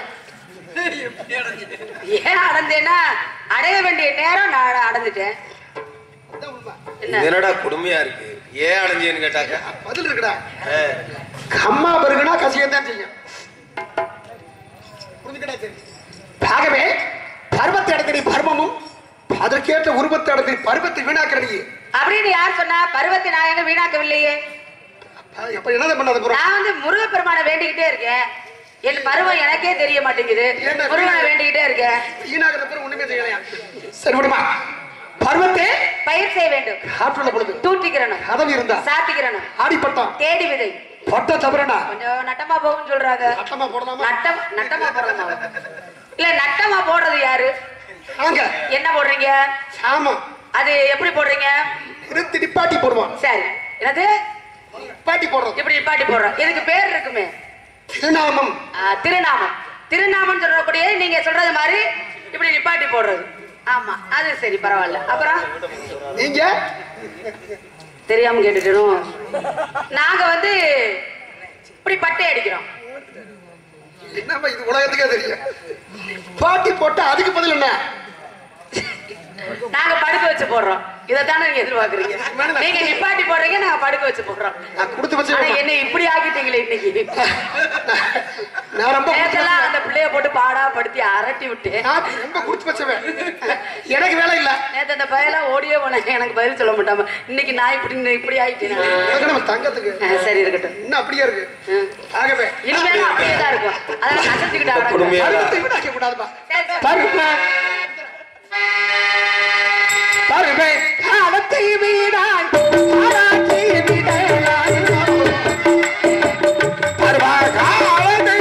ஏன் அடைஞ்சேன்னா அடைய வேண்டிய நேரம் நான் அடைஞ்சிட்டேன் அதான் உண்மை. என்ன என்னடா கொடுமையா இருக்கு ஏன் அடைஞ்சேன்னு கேட்டாக்க பதில் இருக்குடா ஆ. கம்மா பெருகுனா கசியத்தான் செய்யும் புரிஞ்சுக்கிட்டா சரி ஆகவே பருவத்தை அடக்கடி பருவமும் அதற்கேற்ற உருவத்தை அடக்கடி பருவத்தை வீணாக்கிறடி அப்படின்னு யார் சொன்னா பருவத்தை நான் எங்க வீணாக்கவில்லையே எப்ப என்னதான் பண்ணாத போறோம் நான் வந்து முருகப்பெருமானை வேண்டிக்கிட்டே இருக்கேன் என் பருவம் எனக்கே தெரிய மாட்டேங்குது ஏன்டா? முருகனை வேண்டிக்கிட்டே இருக்கேன் வீணாகிற பிறகு ஒண்ணுமே செய்யலையா சரி விடுமா பருவத்தே பயிர் செய்ய வேண்டும் காற்றுள்ள பொழுது தூற்றிக்கிறணும் கதவு இருந்தா சாத்திக்கிறணும் ஆடிப்பட்டம் தேடி விதை பட்ட தவறனா கொஞ்சம் நட்டமா போகும்னு சொல்றாங்க அட்டமா போடலாமா நட்டம் நட்டமா போடலாமா இல்ல நட்டமா போடுறது யாரு ஆங்க என்ன போடுறீங்க ஆமா அது எப்படி போடுறீங்க நிறுத்தி நிப்பாட்டி போடுவோம் சரி என்னது நிப்பாட்டி போடுறோம் இப்படி நிப்பாட்டி போடுறோம் இதுக்கு பேர் இருக்குமே திருநாமம் ஆ, திருநாமம் திருநாமம் சொல்லக்கூடிய நீங்க சொல்றது மாதிரி இப்படி நிப்பாட்டி போடுறது ஆமா அது சரி பரவாயில்ல அப்புறம் நீங்க தெரியாம கேட்டுட்டோம் நாங்க வந்து இப்படி பட்டை அடிக்கிறோம் என்னப்பா இது உலகத்துக்கே தெரியும் பாட்டி போட்டா அதுக்கு பதில் என்ன நாங்க படுக்க வச்சு போடுறோம் இதைத்தானே நீங்க எதிர்பார்க்கறீங்க நீங்க நிப்பாட்டி போடுறீங்க நாங்க படுக்க வச்சு போடுறோம் நான் கொடுத்து வச்சு ஆனா என்ன இப்படி ஆக்கிட்டீங்களே இன்னைக்கு நான் ரொம்ப நேத்தெல்லாம் அந்த பிள்ளைய போட்டு பாடா படுத்தி அரட்டி விட்டு நான் ரொம்ப கொடுத்து வச்சவன் எனக்கு வேலை இல்ல நேத்து அந்த பயலாம் ஓடியே போனேன் எனக்கு பதில் சொல்ல மாட்டாம இன்னைக்கு நான் இப்படி இப்படி ஆயிட்டேன் உனக்கு நம்ம தங்கத்துக்கு ஆ, சரி இருக்கட்டும் இன்னும் அப்படியே இருக்கு ம். ஆகவே இனிமேலும் அப்படியே தான் இருக்கும் அதெல்லாம் நசத்துக்கிட்டு ஆடாது கொடுமையா பருவத்தை வீணாக்க கூடாதுப்பா சரி, சரி. பருவமே பருவே காலத்தை வீடாய் ஆராய்ச்சி விடையாய் பருவ காலத்தை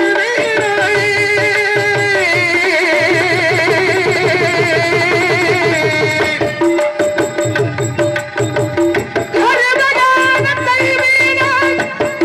வீடாய் பருவகாலத்தை வீடாய்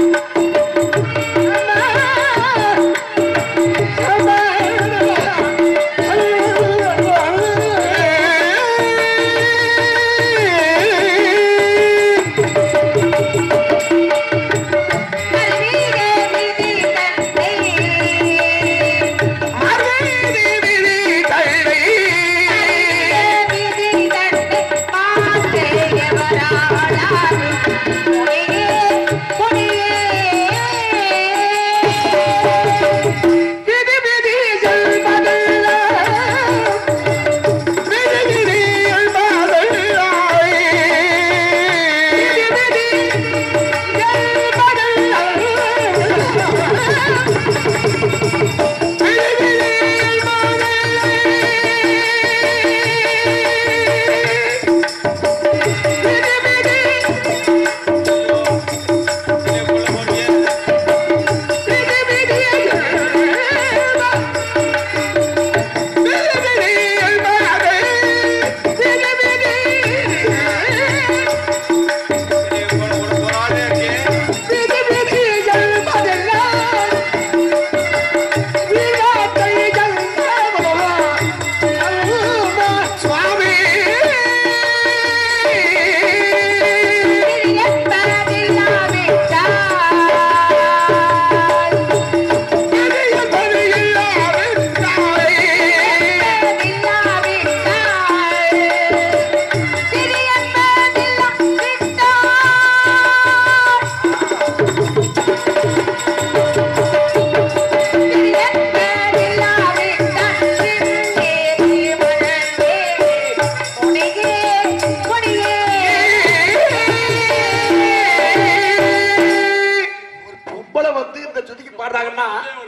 ஒரு பொம்பளை வந்து இந்த சுதிக்கு பாடுறாங்கன்னா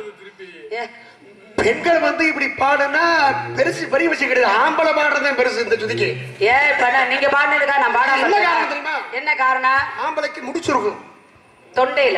பெண்கள் வந்து இப்படி பாடுனா பெருசு பெரிய விஷயம் கிடையாது ஆம்பளை பாடுறதே பெருசு இந்த சுதிக்கு ஏன் இப்ப நான் நீங்க பாடினதுக்கா நான் பாடாம என்ன இருக்கேனா? காரணம் தெரியுமா? என்ன காரணம் ஆம்பளைக்கு முடிச்சிருக்கும் தொண்டையில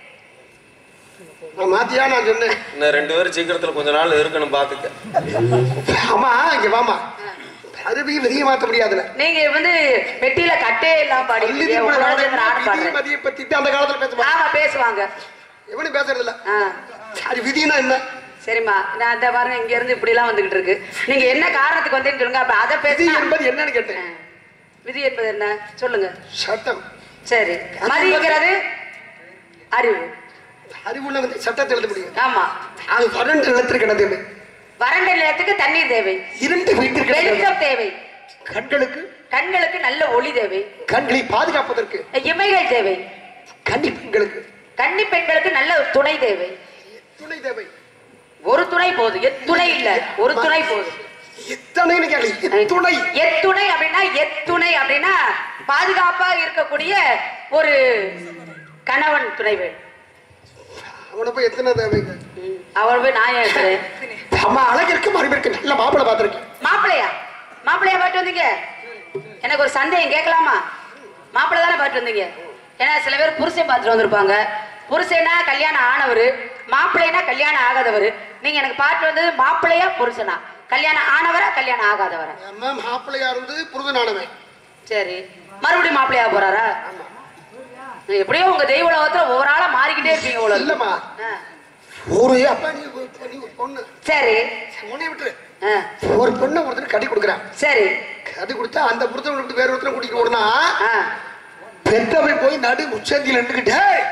நான் மாத்தியா நான் சொன்னேன் இன்னும் ரெண்டு பேரும் சீக்கிரத்துல கொஞ்ச நாள் இருக்கணும் பாத்துக்க ஆமா இங்க வாமா அருவியும் விதியை மாத்த முடியாதுல நீங்க வந்து வெட்டியில கட்டே இல்லாம பாடிட்டீங்க உங்களோட சேர்ந்து நானும் பாடுறேன் மதியை பத்தி அந்த காலத்துல பேச ஆமா பேசுவாங்க எவனும் பேசுறது இல்ல ஆ அது விதினா என்ன சரிம்மா நான் அந்த பாருங்க இங்க இருந்து இப்படி எல்லாம் வந்துகிட்டு இருக்கு நீங்க என்ன காரணத்துக்கு வந்தேன்னு சொல்லுங்க அப்ப அதை விதி பேச என்பது என்னன்னு கேட்டேன் விதி என்பது என்ன சொல்லுங்க சட்டம் சரி மதிக்கிறது அறிவு அறிவுள்ள வந்து சட்டத்தை எழுத முடியும் ஆமா அது வறண்ட நிலத்திற்கு கிடந்தது வறண்ட நிலத்துக்கு தண்ணீர் தேவை இரண்டு வீட்டிற்கு கிடந்தது. வெளிச்சம் தேவை கண்களுக்கு கண்களுக்கு நல்ல ஒளி தேவை கண்களை பாதுகாப்பதற்கு இமைகள் தேவை கன்னி பெண்களுக்கு கன்னி பெண்களுக்கு நல்ல ஒரு துணை தேவை துணை தேவை ஒரு துணை போதும் எத்துணை இல்ல ஒரு துணை போதும் இத்தனைன்னு கேள்வி துணை எத்துணை அப்படின்னா எத்துணை அப்படின்னா பாதுகாப்பா இருக்கக்கூடிய ஒரு கணவன் துணை வேணும் அவனை போய் எத்தனை தேவைங்க ம், அவர் போய் நான் ஏன் இருக்கிறேன் அம்மா அழகிற்கு மறுபிற்கு நல்ல மாப்பிளை பார்த்திருக்கேன் மாப்பிள்ளையா மாப்பிள்ளையா பாட்டு வந்தீங்க எனக்கு ஒரு சந்தேகம் கேட்கலாமா மாப்பிள்ளை தானே பாட்டு வந்தீங்க ஏன்னா சில பேர் புருஷன் பார்த்துட்டு வந்திருப்பாங்க புருஷனா கல்யாணம் ஆனவர் மாப்பிள்ளைனா கல்யாணம் ஆகாதவர் நீங்க எனக்கு பாட்டு வந்தது மாப்பிள்ளையா புருஷனா கல்யாணம் ஆனவரா கல்யாணம் ஆகாதவரா அம்மா மாப்பிள்ளையா இருந்து புருதனானவன் சரி மறுபடியும் மாப்பிள்ளையா போறாரா எப்படியோ உங்க தெய்வ உலகத்துல ஒவ்வொரு ஆளா மாறிக்கிட்டே இருப்பீங்க உலகம் இல்லம்மா ஒரு அப்பா நீ ஒரு- நீ ஒரு பொண்ணு சரி உன்னை விட்டுரு ஆ, ஒரு பொண்ணை ஒருத்தர் கட்டி கொடுக்குறான் சரி கட்டி கொடுத்தா அந்த புருத்தனை விட்டு வேற ஒருத்தனை கூட்டிட்டு ஓடுனா ஆ, பெத்தவை போய் நடு உச்சந்தியில் நின்றுக்கிட்டு "ஏய்,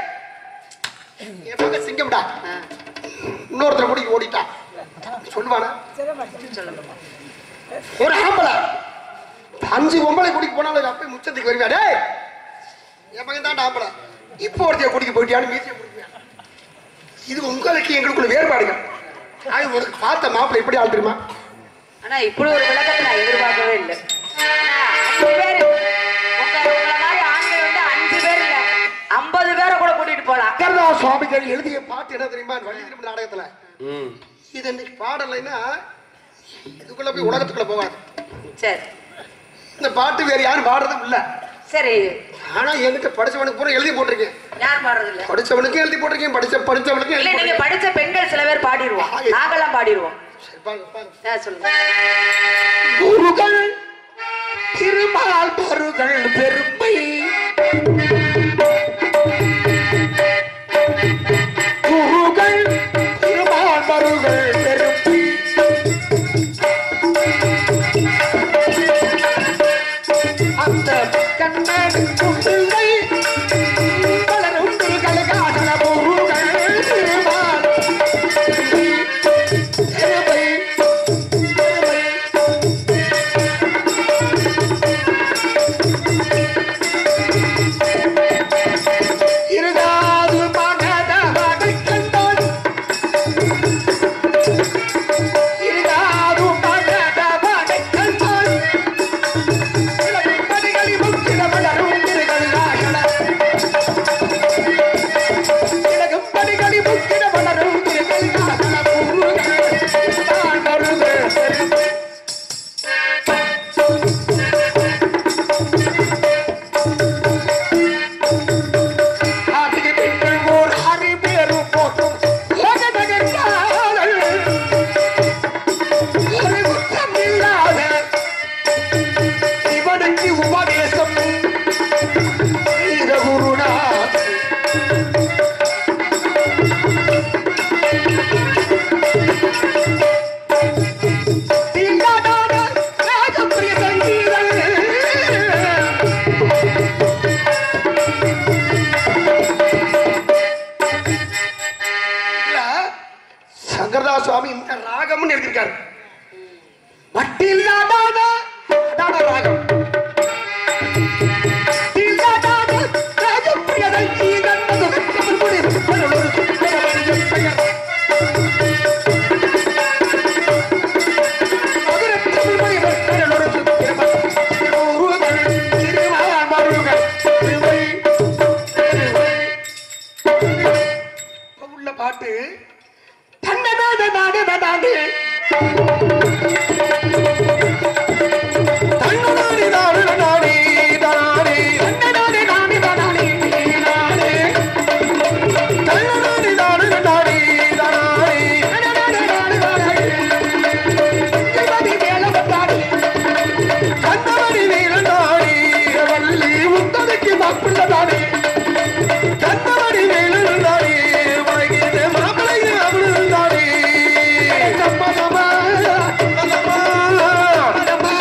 என் மகன் சிங்கம்டா ஆ. இன்னொருத்தனை கூட்டிட்டு ஓடிட்டான் சொல்லுவானா சொல்லுங்க ஒரு ஆம்பளை அஞ்சு பொம்பளை கூட்டிட்டு போனாலும் அப்ப முச்சத்துக்கு வருவியா டேய் என் மகன் தான் ஆம்பளை இப்போ ஒருத்தைய கூட்டிட்டு போயிட்டியான்னு மீசிய முடிப்பேன் இது உங்களுக்கு எங்களுக்குள்ள வேறுபாடுகள் அது உனக்கு பார்த்த மாப்பிள்ளை எப்படி ஆள் தெரியுமா ஆனா இப்படி ஒரு விளக்கத்தை நான் எதிர்பார்க்கவே இல்லை ஆனா, அஞ்சு பேரு உங்க உங்களை மாதிரி ஆண்கள் வந்து அஞ்சு பேர் இல்ல ஐம்பது பேரை கூட கூட்டிட்டு போலாம் சங்கரதா சுவாமிகள் எழுதிய பாட்டு என்ன தெரியுமா வழி திரும்ப நாடகத்துல ம் இது இன்னைக்கு பாடலைன்னா இதுக்குள்ள போய் உலகத்துக்குள்ள போவாது சரி இந்த பாட்டு வேற யாரும் பாடுறதும் இல்ல சரி ஆனா என்கிட்ட படிச்சவனுக்கு பூரா எழுதி போட்டிருக்கேன் யார் பாடுறது இல்ல படிச்சவனுக்கும் எழுதி போட்டிருக்கேன் படிச்ச படிச்சவனுக்கும் இல்ல எழுதி நீங்க போட்டிருக்கேன் படிச்ச பெண்கள் சில பேர் பாடிடுவோம் நாங்கெல்லாம் பாடிடுவோம் சரி, பாருங்க, பாருங்க. ஆ, சொல்லுங்க குருகள் திருமால் பருகள் பெருமை குருகள் திருமால் பருகள் பெருமை அந்த கண்ணனுக்கும் பிள்ளை வளரும் குருகள் காதல குருகள் திருமால் பெருமை பெருமை இருகாது மகத மகை கண்டான் இருகாது மகத மகை கண்டான் இளம் பணிகளை முக்கிட மலரும் திருகல்லாகல இலகும் பணிகளை முக்கிட மலரும் திருகல்லாகல முருகன் தான் வருது ஆட்டுக்கு பின்னால் ஓர் ஹரி பேரு போட்டும் உலகநகர் காதல். ஒரு குற்றம் இல்லாத சிவனுக்கு உபதேசம் செய்த குருநாத். தீண்டாடாத ராஜபிரிய சங்கீதம் இல்ல, சங்கரதாஸ் சுவாமி இந்த ராகம்னு எழுதியிருக்காரு மட்டில்லாதான அதான ராகம் தில்லாதான ராஜப்பிரியதை நீ கண்டது வெற்றவர் முடி பெருளொரு சுப்பிரமணியம் பெயர். மதுரைத் தமிழ்மொழி பெருளொரு சுப்பிரமணியம். திருமுருகன், திருமாமருகன், திருவை, திருவை. இப்ப உள்ள பாட்டு தன்னதான நாடு நாடு தன்னதானே நாடு நாடு நாடு தன்னதானே நாடு நாடு நாடு தன்னதானே நாடு நாடு நாடு தன்னதானே நாடு நாடு இங்கேவாதி மேல வந்தாடு கண்ணவரி வேல நாடு வள்ளி உத்ததைக்கு மாப்பிள்ள நாடு கண்ணவரி வேல நாடு வழங்கியது மாப்பிள்ளை அவரு நாடு சம்மதமா சம்மதமா சம்மதமா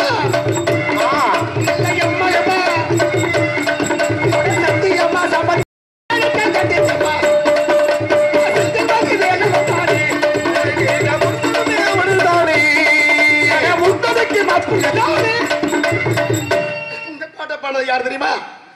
பாடுறது யார் தெரியுமா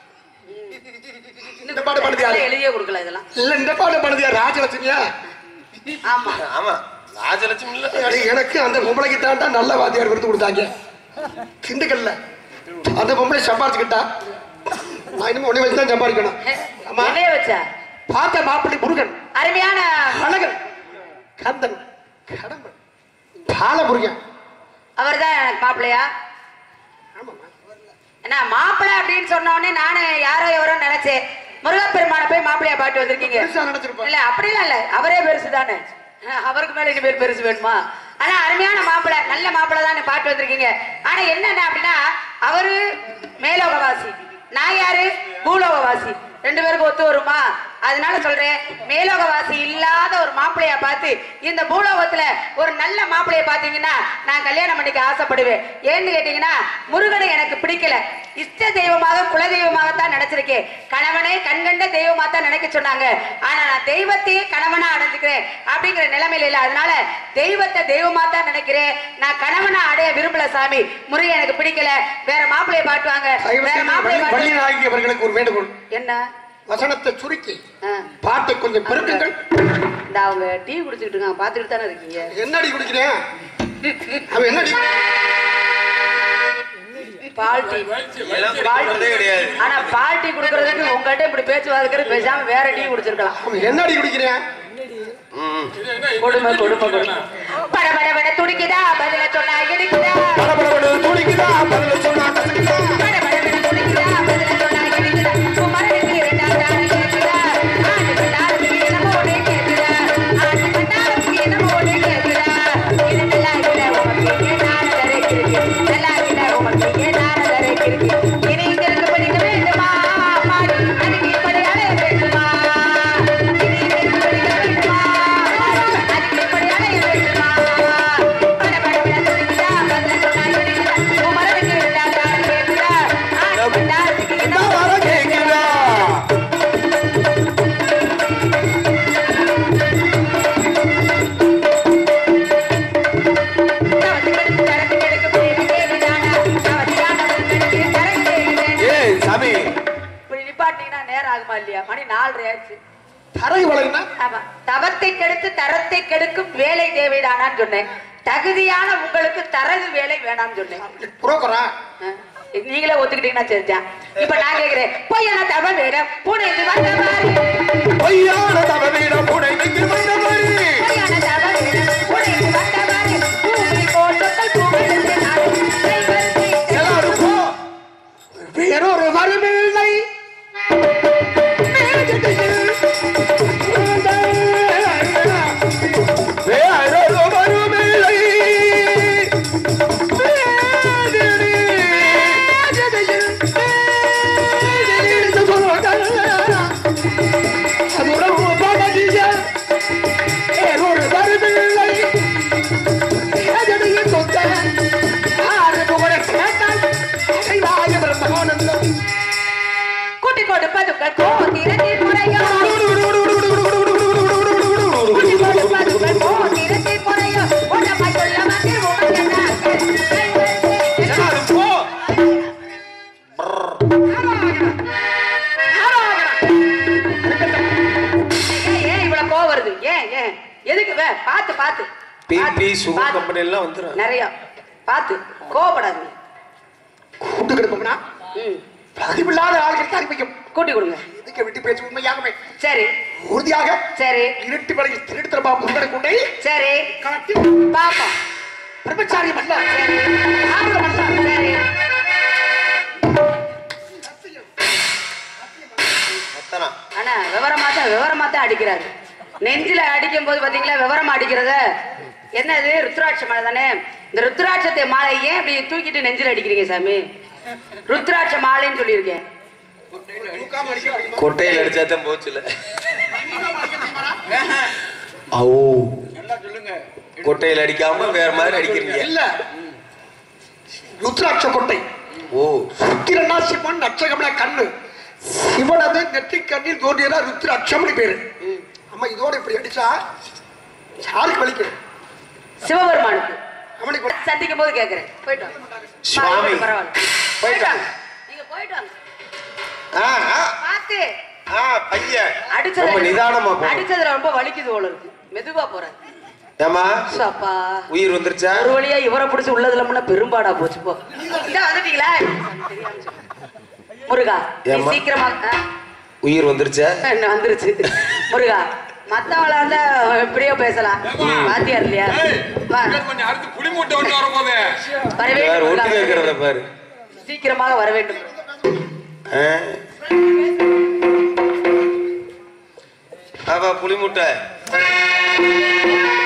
இந்த பாட்டு பாடுறது யாரு எழுதியே கொடுக்கல இதெல்லாம் இல்ல இந்த பாட்டு பாடுறது யார் ராஜலட்சுமியா ஆமா ஆமா ராஜலட்சுமி இல்ல அடி, எனக்கு அந்த பொம்பளைக்கு தாண்டா நல்ல வாத்தியார் கொடுத்து கொடுத்தாங்க திண்டுக்கல்ல அந்த பொம்பளை சம்பாரிச்சுக்கிட்டா நான் இன்னும் ஒண்ணு வச்சு தான் சம்பாதிக்கணும் ஆமா எதைய வச்சா பார்த்த மாப்பிள்ளை முருகன் அருமையான அழகன் கந்தன் கடம்பன் பாலமுருகன் அவர்தான் எனக்கு மாப்பிள்ளையா என்ன மாப்பிள்ளை அப்படின்னு சொன்ன உடனே நானு யாரோ எவரோ நினைச்சேன் முருகப்பெருமான போய் மாப்பிள்ளையா பாட்டு வந்திருக்கீங்க பெருசா நினைச்சிருப்பேன் இல்ல அப்படிலாம் இல்ல அவரே பெருசு தானே அஹ் அவருக்கு மேல இனி பேர் பெருசு வேணுமா ஆனா அருமையான மாப்பிள்ளை நல்ல மாப்பிள்ளை தான் பாட்டு வந்திருக்கீங்க ஆனா என்னென்ன அப்படின்னா அவரு மேலோகவாசி நான் யாரு பூலோகவாசி ரெண்டு பேருக்கும் ஒத்து வருமா அதனால சொல்றேன் மேலோகவாசி இல்லாத ஒரு மாப்பிள்ளைய பார்த்து இந்த பூலோகத்துல ஒரு நல்ல மாப்பிள்ளைய பாத்தீங்கன்னா நான் கல்யாணம் பண்ணிக்க ஆசைப்படுவேன் ஏன்னு கேட்டீங்கன்னா முருகனை எனக்கு பிடிக்கல இஷ்ட தெய்வமாக குல தெய்வமாகத்தான் நினைச்சிருக்கேன் கணவனே கண்கண்ட தெய்வமா தான் நினைக்க சொன்னாங்க ஆனா நான் தெய்வத்தையே கணவனா அடைஞ்சுக்கிறேன் அப்படிங்கிற நிலைமையில இல்ல அதனால தெய்வத்தை தெய்வமா தான் நினைக்கிறேன் நான் கணவனா அடைய விரும்பல சாமி முருகன் எனக்கு பிடிக்கல வேற மாப்பிள்ளைய பாட்டுவாங்க வேற மாப்பிள்ளைய பள்ளி பாட்டு நாயகி அவர்களுக்கு ஒரு வேண்டுகோள் என்ன வசனத்தை சுருக்கி ஆ. பாட்டை கொஞ்சம் பெருக்குங்கள் இந்த அவங்க டீ குடிச்சுக்கிட்டு இருக்காங்க பாத்துக்கிட்டு தானே இருக்கீங்க என்னடி குடிக்கிறேன் அவன் என்னடி பால் டீ எல்லாம் பால் குடிக்கிறதே டீ. கிடையாது ஆனா பால் டீ குடுக்கறதுக்கு உங்ககிட்ட இப்படி பேச்சு வாதுக்கிறது பேசாம வேற டீ குடிச்சிருக்கலாம் அவன் என்னடி குடிக்கிறேன் ம். கொடுமை கொடுமை கொடுமை பட பட பட துடிக்குதா பதில சொன்னா இடிக்குதா துடிக்குதா பதில சொன்னா கசக்குதா. பட பட பட துடிக்குதா பதில சொன்னா இடிக்குதா குமரனுக்கு இரண்டாம் தாரம் கேட்குதா ஆண்டு பண்டாரத்துக்கு என்னமோ ஒண்ணு கேட்குதா ஆண்டு பண்டாரத்துக்கு என்னமோ ஒண்ணு கேட்குதா இது நல்லா இல்ல உனக்கு ஏன் நாரதரை கிறுக்கு நல்லா இல்ல உனக்கு ஏன் நாரதரை கிறுக்கு இனி இங்கிருந்து படிக்க வேண்டுமா பாடு அதுக்கு இப்படி அலைய வேண்டுமா இனி இங்கிருந்து படிக்க வேண்டுமா பாடு அதுக்கு இப்படி அலைய வேண்டுமா பட பட பட துடிக்குதா பதில சொன்னா இடிக்குதா குமரனுக்கு இரண்டாம் தாரம் கேட்குதா ஆண்டு பண்டாரத்துக்கு என்னமோ வர கேக்குதா. ஏய் சாமி இப்படி நிப்பாட்டிங்கன்னா நேரம் ஆகுமா இல்லையா மணி நாலரை ஆச்சு தரை வளைனா ஆமா தவத்தை கெடுத்து தரத்தை கெடுக்கும் வேலை தேவைதானான்னு சொன்னேன் தகுதியான உங்களுக்கு தரகு வேலை வேணாம்னு சொன்னேன் புரோக்கரா ஆ, நீங்களே ஒத்துக்கிட்டீங்கன்னா சரிதான் இப்ப நான் கேக்குறேன் பொய்யான தவ வேற புனைந்து வந்த மாதிரி பொய்யான தவறீட புனைக்கு வந்த மாதிரி பொய்யான தவ வேற புனைந்து வந்த மாதிரி பூமி போல் சொத்தல் பூமியிலிருந்து நான் செய்வது எல்லாரும் போ. வேறொரு வரவில்லை வேறொரு வரவில்லை வேறொரு வரவில்லை வேதனையின் சொந்த ஆறு புகழ கேட்டால் அடைவாய பிரம்மானந்தம் கூட்டி கொடுப்பதுங்கள் கோத்திரத்தில் முறையோ கூட்டி கொடுப்பதுங்கள் கோத்திரத்தில் முறையோ உடமாய் சொல்ல வந்து உமக்கென்னார்கள் எல்லாரும் போ. ஏன் ஏன் இவ்வளவு கோவம் வருது ஏன் ஏன் எதுக்கு வே பார்த்து பார்த்து பிபி பார்த்து, சுகர் பார்த்து. கம்பெனி எல்லாம் வந்துடும் நிறைய பார்த்து கோவப்படாதீங்க கூட்டு கிடப்போம்னா ம் பதிவில்லாத ஆள்களுக்கு அறிவிக்கும் கூட்டி கொடுங்க இதுக்கு விட்டு பேச்சு உண்மையாகவே சரி உறுதியாக சரி இருட்டு வலையில் திருடுத்தரமா முருகனை கொண்டே சரி கலத்தி பாப்போம் பிரம்மச்சாரியம் அல்ல சரி ஆர்வம் அல்ல சரி அத்தனா ஆனா விவரமா தான் விவரமா தான் அடிக்கிறாரு நெஞ்சில அடிக்கும் போது பாத்தீங்களா விவரமா அடிக்கிறத என்னது ருத்ராட்ச மாலை தானே இந்த ருத்ராட்சத்தை மாலை ஏன் இப்படி தூக்கிட்டு நெஞ்சில அடிக்கிறீங்க சாமி ருத்ராட்ச மாலைன்னு சொல்லியிருக்கேன் கொட்டையில் அடிச்சா தான் போச்சுல ஓ கொட்டையில் அடிக்காம வேற மாதிரி அடிக்கிறீங்க இல்ல ருத்ராட்ச கொட்டை ஓ சுக்கிரனா சிவன் நட்சகம்னா கண்ணு சிவனது நெற்றி கண்ணில் தோன்றியதா ருத்ராட்சம்னு பேரு அம்மா இதோட இப்படி அடிச்சா யாருக்கு வலிக்கும் சிவபெருமானுக்கு அவனுக்கு வலி- சந்திக்கும் போது கேக்குறேன் போயிட்டு வாங்க. சுவாமி. பரவாயில்ல போயிட்டு வாங்க. நீங்க போயிட்டு வாங்க பையன் அடிச்சது ரொம்ப நிதானமா போ அடிச்சதுல ரொம்ப வலிக்குது போல இருக்கு மெதுவா போறேன் ஏமா அப்பா உயிர் வந்துருச்சா ஒரு வழியா இவரை பிடிச்சு உள்ளதுல முன்ன பெரும்பாடா போச்சு போ இதா வந்துட்டீங்களா தெரியாம சொன்னேன். முருகா நீ ஏம்மா? சீக்கிரமா ஆ, உயிர் வந்துருச்சா என்ன வந்துருச்சு முருகா மத்தவங்கள வந்து எப்படியோ பேசலாம் வாத்தியார் இல்லையா வா, கொஞ்சம் அடுத்து புளி மூட்டை ஒன்று வரும்போது வர வேற வேண்டும் ஒட்டி முருகா. வைக்கிறத பாரு சீக்கிரமாக வர வேண்டும் ஆ? அவ புளி முட்டை